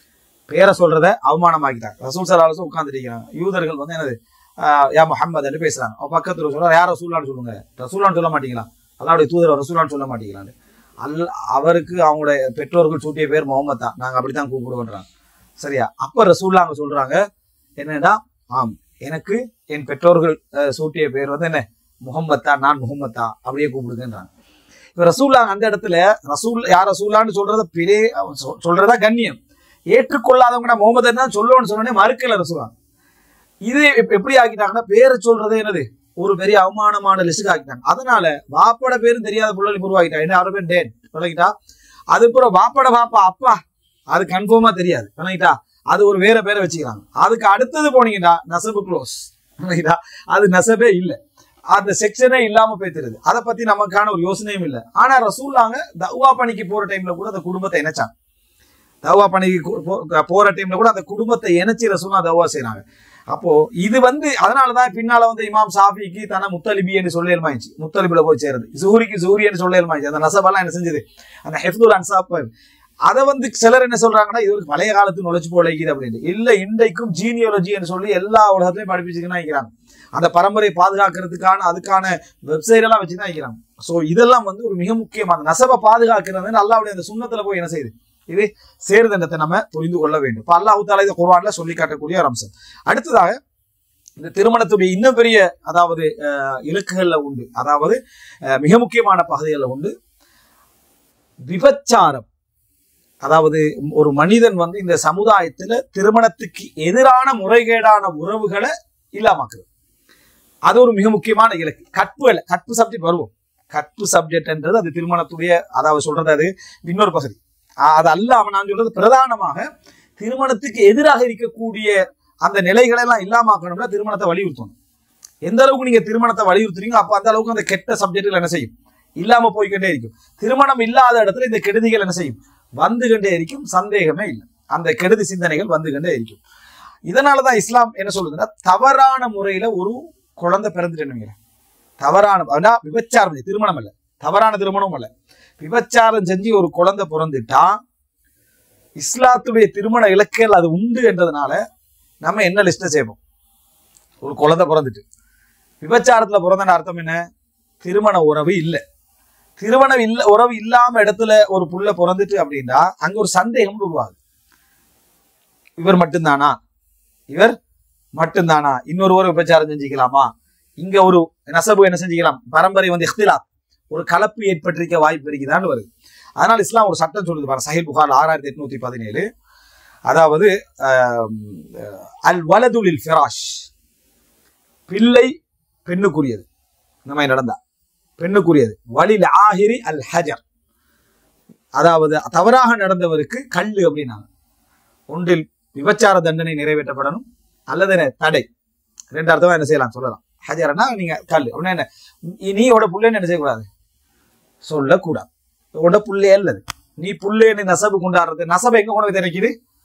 பேரை சொல்றத அவமானமாக்கிட்டாங்க ரசூல் சலாலும் உட்காந்துருக்கிறாங்க யூதர்கள் வந்து என்னது ஆஹ் யா முஹம்மது என்று பேசுறாங்க அவன் பக்கத்துல சொல்றாரு யார் ரசூல்லான்னு சொல்லுங்க ரசூல்லான்னு சொல்ல மாட்டீங்களா அல்லாவுடைய தூதர் ரசூல்லான்னு சொல்ல மாட்டீங்களான்னு அல் அவருக்கு அவங்களுடைய பெற்றோர்கள் சூட்டிய பேர் முகமது தான் நாங்க அப்படித்தான் கூப்பிடுவோன்றாங்க சரியா அப்ப ரசூல்லா அங்க சொல்றாங்க என்னன்னா ஆம் எனக்கு என் பெற்றோர்கள் அஹ், சூட்டிய பேர் வந்து என்ன முகமது தான் நான் முகமது தான் அப்படியே கூப்பிடுங்கன்றாங்க இப்ப ரசூல்லா அந்த இடத்துல ரசூல் யார் ரசூல்லான்னு சொல்றத பிழை சொ- சொல்றதா கண்ணியம் ஏற்றுக்கொள்ளாதவங்க நான் முகமது தான் சொல்லுவோம்னு சொன்னோடனே மறுக்கல ரசூலா இது எப்- எப்படி ஆக்கிட்டாங்கன்னா பேரை சொல்றதே என்னது ஒரு பெரிய அவமானமான லிஸ்டுக்கு ஆக்கிட்டாங்க அதனால வாப்பட பேரும் தெரியாத புள்ளி உருவாக்கிட்டாங்க என்ன அவர பேர் டேட் விளக்கிட்டா அதுக்கப்புறம் வாப்பட வாப்பா அப்பா அது கன்ஃபார்மா தெரியாது விளங்கிட்டா அது ஒரு வேற பேரை வச்சுக்கிறாங்க அதுக்கு அடுத்தது போனீங்கன்னா நசபு க்ளோஸ் விளங்கிட்டா அது நசபே இல்லை அந்த செக்ஷனே இல்லாம போய்த்திருது அதை பத்தி நமக்கான ஒரு யோசனையும் இல்லை ஆனா ரசூல்லாங்க தவா பணிக்கு போற டைம்ல கூட அந்த குடும்பத்தை இணைச்சாங்க தவா பணிக்கு கு- போ- போற டைம்ல கூட அந்த குடும்பத்தை இணைச்சி ரசூல்லா தவா செய்றாங்க அப்போ இது வந்து அதனாலதான் பின்னால வந்து இமாம் சாஃபிக்கு தன முத்தலிபி என்று சொல்ல இயல்மாயிடுச்சு முத்தலிபில போய் சேருது ஜூரிக்கு ஜூரி என்று சொல்ல இயல்மாயிடுச்சு அந்த நசபெல்லாம் என்ன செஞ்சது அந்த ஹெஃப்துல் அன்சாப் அதை வந்து சிலர் என்ன சொல்றாங்கன்னா இது ஒரு பழைய காலத்து நுழைச்சு போலைக்குது அப்படின்னு இல்ல இன்றைக்கும் ஜீனியாலஜி என்று சொல்லி எல்லா உலகத்திலையும் படிப்பிச்சுக்கணும் வைக்கிறாங்க அந்த பரம்பரை பாதுகாக்கிறதுக்கான அதுக்கான வெப்சைட் எல்லாம் வச்சுதான் வைக்கிறாங்க சோ இதெல்லாம் வந்து ஒரு மிக முக்கியமான நசபை பாதுகாக்கிறது அல்லாவுடைய அந்த சுண்ணத்துல போய் என்ன செய்யுது இது சேருதண்டத்தை நம்ம புரிந்து கொள்ள வேண்டும் இப்ப அல்லாஹு தாலா இதை குர்ஆன்ல சொல்லி காட்டக்கூடிய ஒரு அம்சம் அடுத்ததாக இந்த திருமணத்துடைய இன்னும் பெரிய அதாவது அஹ், இலக்குகள்ல உண்டு அதாவது அஹ், மிக முக்கியமான பகுதிகள்ல உண்டு விபச்சாரம் அதாவது ஒரு மனிதன் வந்து இந்த சமுதாயத்துல திருமணத்துக்கு எதிரான முறைகேடான உறவுகளை இல்லாமக்குது அது ஒரு மிக முக்கியமான இலக்கு கற்பு அல்ல கற்பு சப்ஜெக்ட் வருவோம் கற்பு சப்ஜெக்ட்ன்றது அது திருமணத்துடைய அதாவது சொல்றது அது இன்னொரு பகுதி ஆஹ் அது அல்லாம நான் சொல்றது பிரதானமாக திருமணத்துக்கு எதிராக இருக்கக்கூடிய அந்த நிலைகளை எல்லாம் இல்லாமக்கணும்னா திருமணத்தை வலியுறுத்தணும் எந்த அளவுக்கு நீங்க திருமணத்தை வலியுறுத்துறீங்க அப்ப அந்த அளவுக்கு அந்த கெட்ட சப்ஜெக்ட்கள் என்ன செய்யும் இல்லாம போய்க்கொண்டே இருக்கும் திருமணம் இல்லாத இடத்துல இந்த கெடுதிகள் என்ன செய்யும் வந்து கொண்டே இருக்கும் சந்தேகமே இல்லை அந்த கெடுதி சிந்தனைகள் வந்து கொண்டே இருக்கும் இதனாலதான் இஸ்லாம் என்ன சொல்லுதுன்னா தவறான முறையில ஒரு குழந்தை பிறந்துட்டேன்னு தவறான அதான் விபச்சாரம் இது, திருமணம் அல்ல தவறான திருமணம் அல்ல விபச்சாரம் செஞ்சு ஒரு குழந்தை பிறந்துட்டா இஸ்லாத்துடைய திருமண இலக்குகள் அது உண்டு என்றதுனால நம்ம என்ன லிஸ்ட செய்வோம் ஒரு குழந்தை பிறந்துட்டு விபச்சாரத்துல பிறந்தன அர்த்தம் என்ன திருமண உறவு இல்லை திருமணம் இல்ல உறவு இல்லாம இடத்துல ஒரு புள்ள பிறந்துட்டு அப்படின்னா அங்க ஒரு சந்தேகம் உருவாகுது இவர் மட்டும்தானா இவர் மட்டும்தானா இன்னொரு ஒரு விபச்சாரம் செஞ்சுக்கலாமா இங்க ஒரு நசபு என்ன செஞ்சுக்கலாம் பரம்பரை வந்து இஃப்திலாத் ஒரு கலப்பு ஏற்பட்டிருக்க வாய்ப்பு இருக்குதான்னு வருது அதனால இஸ்லாம் ஒரு சட்டம் சொல்லுது பாருங்க சஹில் புகார் ஆறாயிரத்தி எட்நூத்தி பதினேழு அதாவது ஆம், அல் வலதுலில் ஃபிராஷ் பிள்ளை பெண்ணுக்குரியது இந்த மாதிரி நடந்தா பெண்ணுக்குரியது வலில் ஆஹிரி அல் ஹஜர் அதாவது தவறாக நடந்தவருக்கு கல்லு அப்படின்னாங்க ஒன்றில் விபச்சார தண்டனை நிறைவேற்றப்படணும் அல்லது என்ன? தடை ரெண்டு அர்த்தமா என்ன செய்யலாம் சொல்லலாம் ஹஜரனா நீங்க கல் அப்படின்னா என்ன நீ- நீயோட புள்ளைன்னு என்ன செய்யக்கூடாது சொல்லக்கூடாது உட புள்ளையே அல்லது நீ புள்ளைன்னு நசபு கொண்டாடுறது நசபை எங்க கொண்டு போய் திணைக்குது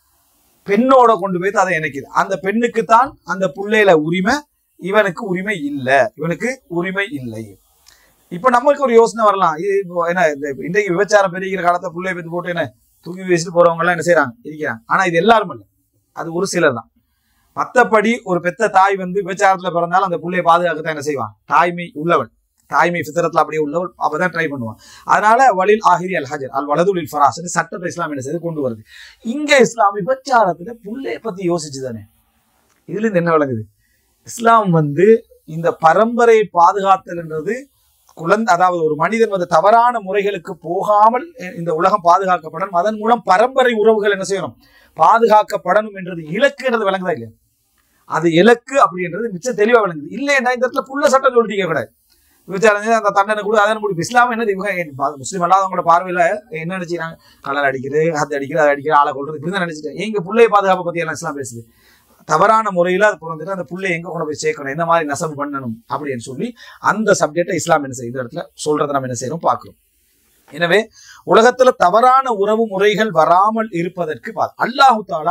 பெண்ணோட கொண்டு போய் அதை இணைக்குது அந்த பெண்ணுக்கு தான் அந்த புள்ளையில உரிமை இவனுக்கு உரிமை இல்ல இவனுக்கு உரிமை இல்லை இப்ப நமக்கு ஒரு யோசனை வரலாம் இது இப்போ என்ன இந்த இன்றைக்கு விபச்சாரம் பெருகிற காலத்தை புள்ளைய பத்தி போட்டு என்ன தூக்கி வீசிட்டு போறவங்க எல்லாம் என்ன செய்யறாங்க இருக்கிறாங்க ஆனா இது எல்லாரும் இல்ல அது ஒரு சிலர் தான் மத்தபடி ஒரு பெத்த தாய் வந்து விபச்சாரத்துல பிறந்தாலும் அந்த புள்ளைய பாதுகாக்கத்தான் என்ன செய்வான் தாய்மை உள்ளவள் தாய்மை பித்தரத்துல அப்படியே உள்ளவள் அப்பதான் ட்ரை பண்ணுவான் அதனால வலில் ஆஹிரி அல் ஹஜர் அல் வலதுலில் ஃபராஸ் சட்டத்தை இஸ்லாம் என்ன செய்து கொண்டு வருது இங்க இஸ்லாம் விபச்சாரத்துல புள்ளைய பத்தி யோசிச்சு தானே இதுல இருந்து என்ன விளங்குது இஸ்லாம் வந்து இந்த பரம்பரை பாதுகாத்தல்ன்றது குழந்தை அதாவது ஒரு மனிதன் வந்து தவறான முறைகளுக்கு போகாமல் இந்த உலகம் பாதுகாக்கப்படணும் அதன் மூலம் பரம்பரை உறவுகள் என்ன செய்யணும் பாதுகாக்கப்படணும் என்றது இலக்குன்றது விளங்குதா இல்லையா அது இலக்கு அப்படின்றது மிச்சம் தெளிவா விளங்குது இல்லைன்னா இந்த இடத்துல புள்ள சட்டம் சொல்லிட்டீங்க கூட விசாரணை அந்த தண்டனை கூட அதன் முடிவு இஸ்லாம் என்னது இவங்க முஸ்லீம் அல்லாதவங்களோட பார்வையில என்ன நினைச்சுக்கிறாங்க கலர் அடிக்கிறது அது அடிக்கிறது அதை அடிக்கிறது ஆளை கொள்றது இப்படி தான் நினைச்சிட்டேன் எங்க பிள்ளை பாதுகாப்பை பத்தி எல்லாம் இஸ்லாம் பேசுது தவறான முறையில அது பிறந்துட்டு அந்த புள்ளைய எங்க கொண்டு போய் சேர்க்கணும் எந்த மாதிரி நசம் பண்ணணும் அப்படின்னு சொல்லி அந்த சப்ஜெக்டை இஸ்லாம் என்ன செய்யுது இந்த இடத்துல சொல்றதை நம்ம என்ன செய்யறோம் பார்க்கிறோம் எனவே உலகத்துல தவறான உறவு முறைகள் வராமல் இருப்பதற்கு பா- அல்லாஹு தாலா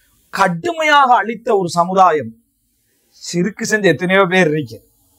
கடுமையாக அழித்த ஒரு சமுதாயம் சிறுக்கு செஞ்ச எத்தனையோ பேர் இருக்கு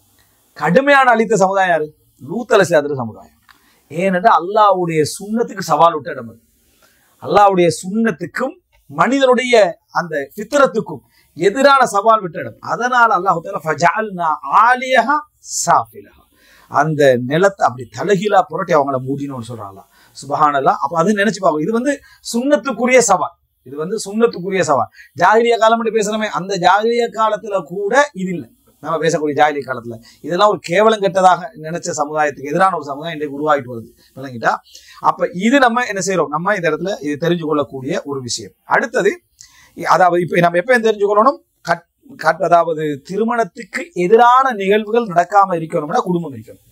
கடுமையான அழித்த சமுதாயம் யாரு லூத்தல சேர்ந்த சமுதாயம் ஏனென்றால் அல்லாஹ்வுடைய சுண்ணத்துக்கு சவால் விட்ட இடம் அது அல்லாஹ்வுடைய சுண்ணத்துக்கும் மனிதனுடைய அந்த ஃபித்ரத்துக்கும் எதிரான சவால் விட்ட இடம் அதனால அல்லாஹு தாலா ஃபஜஅல்னா ஆலியஹா சாஃபிலஹா அந்த நிலத்தை அப்படி தலகீழா புரட்டி அவங்கள மூடினோம்னு சொல்றாங்களா சுபஹானல்லா அப்ப அது நினைச்சு பார்க்கும் இது வந்து சுண்ணத்துக்குரிய சவால் இது வந்து சுண்ணத்துக்குரிய சவால் ஜாகிரிய காலம் பேசுறோமே அந்த ஜாகிரிய காலத்துல கூட இது இல்லை நம்ம பேசக்கூடிய ஜாகிரிய காலத்துல இதெல்லாம் ஒரு கேவலம் கெட்டதாக நினைச்ச சமுதாயத்துக்கு எதிரான ஒரு சமுதாயம் இன்றைக்கு உருவாகிட்டு வருது விளங்கிட்டா அப்ப இது நம்ம என்ன செய்யறோம் நம்ம இந்த இடத்துல இது தெரிஞ்சு கொள்ளக்கூடிய ஒரு விஷயம் அடுத்தது அதாவது இப்ப நம்ம எப்ப தெரிஞ்சு கொள்ளணும் கட் கட் அதாவது திருமணத்துக்கு எதிரான நிகழ்வுகள் நடக்காம இருக்கணும்னா குடும்பம் இருக்கணும்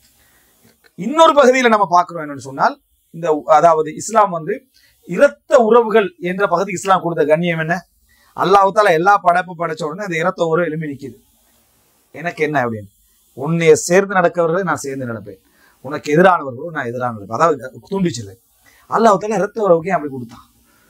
இன்னொரு பகுதியில நம்ம பார்க்கிறோம் என்னன்னு சொன்னால் இந்த அதாவது இஸ்லாம் வந்து இரத்த உறவுகள் என்ற பகுதி இஸ்லாம் கொடுத்த கண்ணியம் என்ன அல்லாஹ் தாலா எல்லா படைப்பு படைச்ச உடனே அந்த இரத்த உறவு எழுப்பி நிக்குது எனக்கு என்ன அப்படின்னு உன்னைய சேர்ந்து நடக்கவர்களை நான் சேர்ந்து நடப்பேன் உனக்கு எதிரானவர்களும் நான் எதிரானவர்கள் அதாவது தூண்டிச்சில்லை அல்லாஹ் தாலா இரத்த உறவுக்கே அப்படி கொடுத்தான்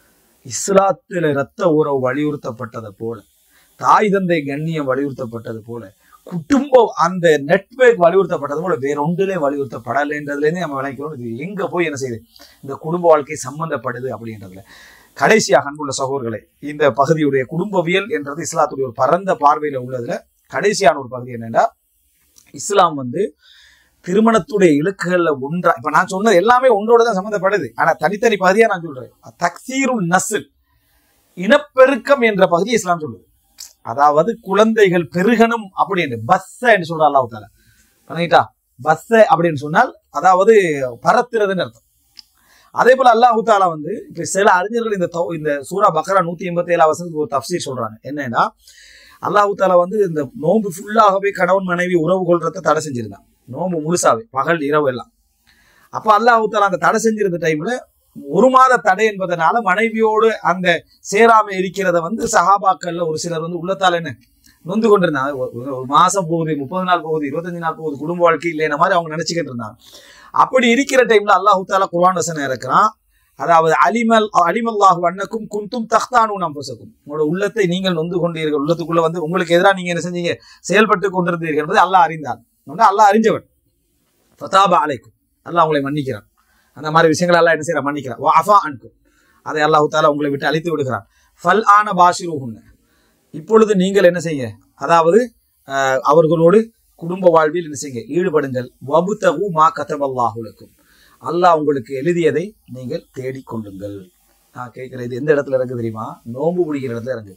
இஸ்லாத்துல இரத்த உறவு வலியுறுத்தப்பட்டதை போல தாய் தந்தை கண்ணியம் வலியுறுத்தப்பட்டது போல குடும்பம் அந்த நெட்வொர்க் வலியுறுத்தப்பட்டது போல வேற ஒன்றிலே வலியுறுத்தப்படலைன்றதுல இருந்து நம்ம விளைக்கிறோம் இது எங்க போய் என்ன செய்யுது இந்த குடும்ப வாழ்க்கை சம்பந்தப்படுது அப்படின்றதுல கடைசியாக அன்புள்ள சகோதரர்களே இந்த பகுதியுடைய குடும்பவியல் என்றது இஸ்லாத்துடைய ஒரு பரந்த பார்வையில உள்ளதுல கடைசியான ஒரு பகுதி என்னன்னா இஸ்லாம் வந்து திருமணத்துடைய இலக்குகள்ல ஒன்றா இப்ப நான் சொன்னது எல்லாமே ஒன்றோட தான் சம்மந்தப்படுது ஆனா தனித்தனி பகுதியா நான் சொல்றேன் தக்சீரு நஸ்ல் இனப்பெருக்கம் என்ற பகுதி இஸ்லாம் சொல்லுது அதாவது குழந்தைகள் பெருகணும் அப்படின்னு பஸ்ஸ என்று சொல்ற அல்லாஹ் தாலா பண்ணிட்டா பஸ்ஸ அப்படின்னு சொன்னால் அதாவது பரத்துறதுன்னு அர்த்தம் அதே போல அல்லாஹு தாலா வந்து இப்ப சில அறிஞர்கள் இந்த தௌ- இந்த சூரா பக்ரா நூத்தி எண்பத்தி ஏழாம் வசனத்துக்கு ஒரு தப்சீர் சொல்றாங்க என்னன்னா அல்லாஹு தாலா வந்து இந்த நோன்பு ஃபுல்லாகவே கணவன் மனைவி உறவு கொள்றத தடை செஞ்சிருந்தான் நோன்பு முழுசாவே பகல் இரவு எல்லாம் அப்ப அல்லாஹு தாலா அந்த தடை செஞ்சிருந்த டைம்ல ஒரு மாத தடை என்பதனால மனைவியோடு அந்த சேராம இருக்கிறத வந்து சஹாபாக்கள்ல ஒரு சிலர் வந்து உள்ளத்தால என்ன நொந்து கொண்டிருந்தாங்க ஒரு- ஒரு- ஒரு மாசம் போகுது முப்பது நாள் போகுது இருபத்தஞ்சு நாள் போகுது குடும்ப வாழ்க்கை இல்லைன மாதிரி அவங்க நினைச்சுக்கிட்டு இருந்தாங்க அப்படி இருக்கிற டைம்ல அல்லாஹு தாலா குர்ஆன் வசனம் இருக்கிறான் அதாவது அலிமல் அலிமல்லாஹு அன்னக்கும் குந்தும் தஹ்தானு நம்பசக்கும் உங்களோட உள்ளத்தை நீங்கள் நொந்து கொண்டீர்கள் உள்ளத்துக்குள்ள வந்து உங்களுக்கு எதிராக நீங்க என்ன செஞ்சீங்க செயல்பட்டு கொண்டிருந்தீர்கள் என்பதை அல்லாஹ் அறிந்தான் வந்து அல்லாஹ் அறிஞ்சவன் ஃபதாப அலைக்கும் அல்லாஹ் உங்களை மன்னிக்கிறான் அந்த மாதிரி விஷயங்களை எல்லாம் என்ன செய்யறான் மன்னிக்கிறான் வா அஃபா அன்கும் அதை அல்லாஹு தாலா உங்களை விட்டு அழித்து விடுகிறான் ஃபல் ஆன பாஷிருஹுன்ன இப்பொழுது நீங்கள் என்ன செய்ய அதாவது அஹ், அவர்களோடு குடும்ப வாழ்வில் என்ன செய்யுங்க ஈடுபடுங்கள் வபுத்தகு மா கதபல்லாஹுலக்கும் அல்லாஹ் உங்களுக்கு எழுதியதை நீங்கள் தேடிக்கொள்ளுங்கள் நான் கேட்கிறேன் இது எந்த இடத்துல இருக்கு தெரியுமா நோன்பு பிடிக்கிற இடத்துல இருக்கு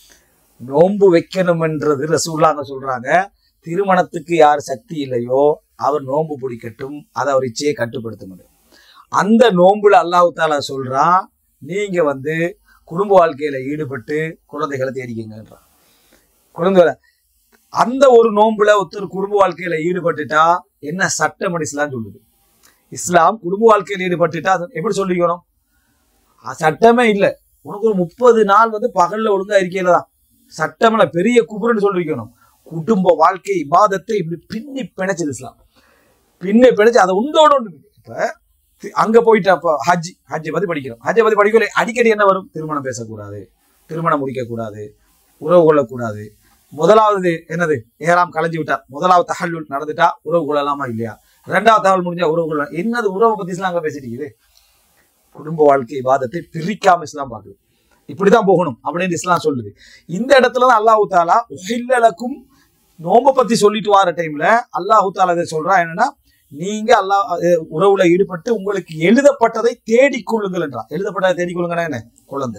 நோன்பு வைக்கணும்ன்றது ரசூல்லாங்க சொல்றாங்க திருமணத்துக்கு யார் சக்தி இல்லையோ அவர் நோன்பு பிடிக்கட்டும் அதை அவர் இச்சையை கட்டுப்படுத்தும் அந்த நோன்புல அல்லாஹு தாலா சொல்றான் நீங்க வந்து குடும்ப வாழ்க்கையில ஈடுபட்டு குழந்தைகளை தேடிக்கங்கன்றான் குழந்தைகளை அந்த ஒரு நோன்புல ஒருத்தர் குடும்ப வாழ்க்கையில ஈடுபட்டுட்டா என்ன சட்டம் இஸ்லாம் சொல்லுது இஸ்லாம் குடும்ப வாழ்க்கையில் ஈடுபட்டுட்டா அது எப்படி சொல்லிக்கணும் அ- சட்டமே இல்லை உனக்கு ஒரு முப்பது நாள் வந்து பகல்ல ஒழுங்கா இருக்கையில தான் சட்டம்ல பெரிய குபுருன்னு சொல்லிக்கணும் குடும்ப வாழ்க்கை இபாதத்தை இப்படி பின்னி பிணைச்சது இஸ்லாம் பின்னி பிணைச்சு அதை உண்டோட ஒன்று இப்ப தி- அங்க போயிட்டு அப்போ ஹஜ் ஹஜ்ஜை பத்தி படிக்கிறோம் ஹஜ்ஜை பத்தி படிக்கல அடிக்கடி என்ன வரும் திருமணம் பேசக்கூடாது திருமணம் முடிக்கக்கூடாது உறவு கொள்ளக்கூடாது முதலாவது என்னது ஏறாம் கலைஞ்சு விட்டார் முதலாவது தகவல் நடந்துட்டா உறவு கொள்ளலாமா இல்லையா ரெண்டாவது தகவல் முடிஞ்சா உறவு கொள்ள என்னது உறவை பத்தி இஸ்லாம் அங்க பேசிட்டு இருக்குது குடும்ப வாழ்க்கை வாதத்தை பிரிக்காம இஸ்லாம் பார்க்குது இப்படிதான் போகணும் அப்படின்னு இஸ்லாம் சொல்லுது இந்த இடத்துல தான் அல்லாஹு தாலா உஹில்லலக்கும் நோம்ப பத்தி சொல்லிட்டு வர டைம்ல அல்லாஹு தாலா இதை சொல்றா என்னன்னா நீங்க அல்லாஹ் அஹ், உறவுல ஈடுபட்டு உங்களுக்கு எழுதப்பட்டதை தேடிக்கொள்ளுங்கள் என்றா எழுதப்பட்டதை தேடிக்கொள்ளுங்கன்னா என்ன குழந்தை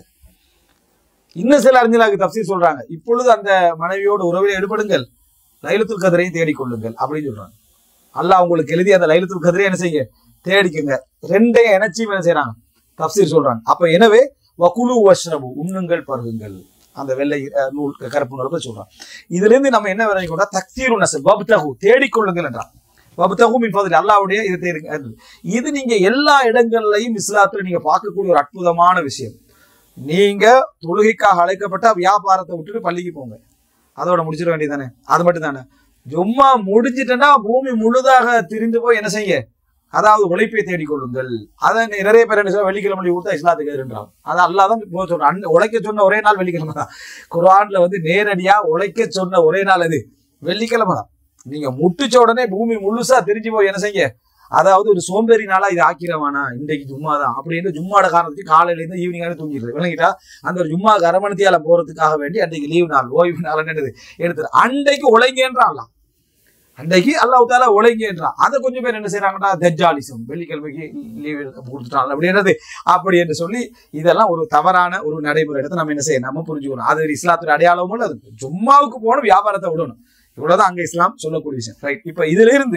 இன்னும் சில அறிஞர்களுக்கு தப்சீர் சொல்றாங்க இப்பொழுது அந்த மனைவியோடு உறவில் ஈடுபடுங்கள் லைலத்துல் கதிரையும் தேடிக்கொள்ளுங்கள் அப்படின்னு சொல்றாங்க அல்லாஹ் உங்களுக்கு எழுதி அந்த லைலத்துல் கதிரை என்ன செய்யுங்க தேடிக்குங்க ரெண்டையும் இணைச்சி என்ன செய்றாங்க தப்சீர் சொல்றாங்க அப்ப எனவே வகுலு வஷ்ரபு உண்ணுங்கள் பருகுங்கள் அந்த வெள்ளை அஹ், நூல் கருப்பு நூல் பத்தி சொல்றான் இதுல இருந்து நம்ம என்ன வரைக்கும் தக்தீரு நசல் வப்தகு தேடிக்கொள்ளுங்கள் என்றான் வப்தகு மின் ஃபضل அல்லாஹ்வுடைய இது தேடுங்க இது நீங்க எல்லா இடங்கள்லையும் இஸ்லாத்துல நீங்க பார்க்கக்கூடிய ஒரு அற்புதமான விஷயம் நீங்க தொழுகைக்காக அழைக்கப்பட்டா வியாபாரத்தை விட்டுட்டு பள்ளிக்கு போங்க அதோட முடிச்சிட வேண்டியதானே அது மட்டும் தானே ஜும்மா முடிஞ்சிட்டேன்னா பூமி முழுதாக திரிந்து போய் என்ன செய்ய அதாவது உழைப்பை தேடிக்கொள்ளுங்கள் அதை நிறைய பேர் என்ன சொல்ல வெள்ளிக்கிழமை கொடுத்தா இஸ்லாத்துக்கு எதிர்ன்றாங்க அது அல்லாஹ் தான் இப்போ சொல்றான் அன்ன- உழைக்க சொன்ன ஒரே நாள் வெள்ளிக்கிழமை தான் குர்ஆன்ல வந்து நேரடியா உழைக்க சொன்ன ஒரே நாள் அது வெள்ளிக்கிழமை தான் நீங்க முட்டுச்ச உடனே பூமி முழுசா திரிஞ்சு போய் என்ன செய்ய அதாவது ஒரு சோம்பேறி நாளா இது ஆக்கிரவானா இன்றைக்கு ஜும்மா தான் அப்படின்னு ஜும்மாட காரணத்துக்கு காலையில இருந்து ஈவினிங் வரை தூங்கிடுது விளங்கிட்டா அந்த ஒரு ஜும்மா அரமணத்தியால போறதுக்காக வேண்டி அன்றைக்கு லீவு நாள் ஓய்வு நாள் என்னது எடுத்து அன்றைக்கு உழைங்கன்றான் அன்றைக்கு அல்லாஹ் தாலா உழைங்கன்றான் அதை கொஞ்சம் பேர் என்ன செய்யறாங்கன்னா தஜ்ஜாலிசம் வெள்ளிக்கிழமைக்கு லீவு கொடுத்துட்டாங்க அப்படி என்னது அப்படி என்று சொல்லி இதெல்லாம் ஒரு தவறான ஒரு நடைமுறை எடுத்து நம்ம என்ன செய்யணும் நம்ம புரிஞ்சுக்கணும் அது இஸ்லாத்துடைய அடையாளமும் இல்லை அது ஜும்மாவுக்கு போகணும் வியாபாரத்தை விடணும் இவ்வளவுதான் அங்க இஸ்லாம் சொல்லக்கூடிய விஷயம் ரைட் இப்ப இதுல இருந்து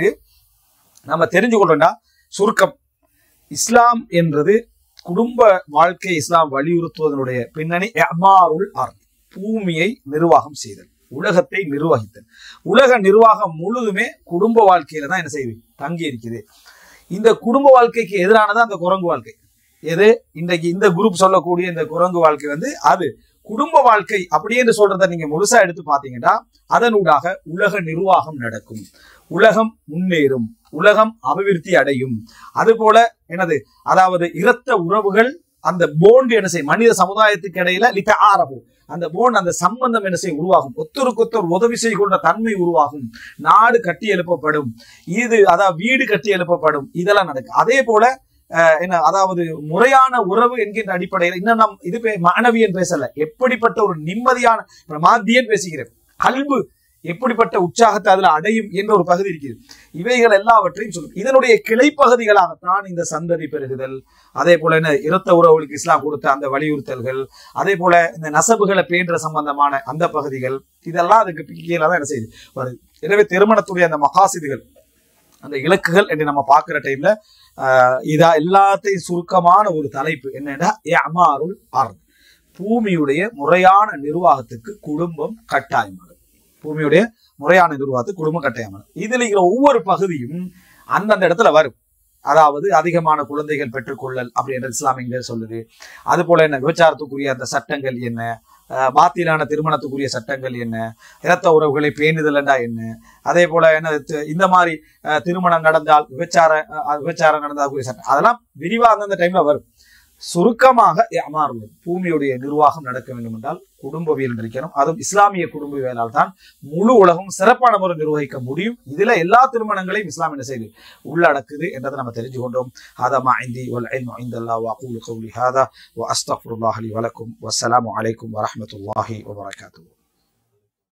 நம்ம தெரிஞ்சு கொள்ளணும்னா சுருக்கம் இஸ்லாம் என்றது குடும்ப வாழ்க்கை இஸ்லாம் வலியுறுத்துவதனுடைய பின்னணி அமாருல் அர் பூமியை நிர்வாகம் செய்தல் உலகத்தை நிர்வகித்தல் உலக நிர்வாகம் முழுதுமே குடும்ப வாழ்க்கையில தான் என்ன செய்யுது தங்கி இருக்குது இந்த குடும்ப வாழ்க்கைக்கு எதிரானது அந்த குரங்கு வாழ்க்கை எது இன்றைக்கு இந்த குரூப் சொல்லக்கூடிய இந்த குரங்கு வாழ்க்கை வந்து அது குடும்ப வாழ்க்கை அப்படி என்று சொல்றத நீங்க முழுசா எடுத்து பாத்தீங்கன்னா அதனூடாக உலக நிர்வாகம் நடக்கும் உலகம் முன்னேறும் உலகம் அபிவிருத்தி அடையும் அதுபோல என்னது அதாவது இரத்த உறவுகள் அந்த போண்டு என்ன செய்யும் மனித சமுதாயத்துக்கு இடையில லித்த ஆரவும் அந்த போன் அந்த சம்பந்தம் என்ன செய்யும் உருவாகும் ஒத்தருக்கு ஒத்தர் உதவி செய்கின்ற தன்மை உருவாகும் நாடு கட்டி எழுப்பப்படும் இது அதாவது வீடு கட்டி எழுப்பப்படும் இதெல்லாம் நடக்கும் அதே போல அஹ், என்ன அதாவது முறையான உறவு என்கின்ற அடிப்படையில் இன்னும் நம் இது பே- மாணவியன் பேசல எப்படிப்பட்ட ஒரு நிம்மதியான இப்ப மாத்தியன் பேசுகிறேன் கல்பு எப்படிப்பட்ட உற்சாகத்தை அதுல அடையும் என்ற ஒரு பகுதி இருக்கிறது இவைகள் எல்லாவற்றையும் சொல்லும் இதனுடைய கிளைப்பகுதிகளாகத்தான் இந்த சந்ததி பெருகுதல் அதே போல என்ன இரத்த உறவுகளுக்கு இஸ்லாம் கொடுத்த அந்த வலியுறுத்தல்கள் அதே போல இந்த நசபுகளை பேன்ற சம்பந்தமான அந்த பகுதிகள் இதெல்லாம் அதுக்கு கீழே தான் என்ன செய்யுது வருது எனவே திருமணத்துடைய அந்த மகாசிதுகள் அந்த இலக்குகள் என்று நம்ம பார்க்குற டைம்ல ஆஹ் இதா எல்லாத்தையும் சுருக்கமான ஒரு தலைப்பு என்னன்னா அமாருல் அர்த் பூமியுடைய முறையான நிர்வாகத்துக்கு குடும்பம் கட்டாயமானது பூமியுடைய முறையான நிர்வாகத்துக்கு குடும்பம் கட்டாயமானது இதுல இருக்கிற ஒவ்வொரு பகுதியும் அந்தந்த இடத்துல வரும் அதாவது அதிகமான குழந்தைகள் பெற்றுக்கொள்ளல் அப்படின்ற இஸ்லாம் இங்க சொல்லுது அது போல என்ன விபச்சாரத்துக்குரிய அந்த சட்டங்கள் என்ன ஆஹ் பாத்திலான திருமணத்துக்குரிய சட்டங்கள் என்ன இரத்த உறவுகளை பேணுதல்ண்டா என்ன அதே போல என்ன தி- இந்த மாதிரி அஹ், திருமணம் நடந்தால் விபச்சார அஹ், விபச்சாரம் நடந்தால் கூடிய சட்டம் அதெல்லாம் விரிவா அந்தந்த டைம்ல வரும் சுருக்கமாக அமாறுவது பூமியுடைய நிர்வாகம் நடக்க வேண்டும் என்றால் குடும்பவியல் இருக்கணும் அதுவும் இஸ்லாமிய குடும்பவியலால் தான் முழு உலகம் சிறப்பான முறை நிர்வகிக்க முடியும் இதுல எல்லா திருமணங்களையும் இஸ்லாம் என்ன செய்யுது உள்ளடக்குது என்றதை நம்ம தெரிஞ்சு கொண்டோம் هذا ما عندي والعلم عند الله واقول قولي هذا واستغفر الله لي ولكم والسلام عليكم ورحمه الله وبركاته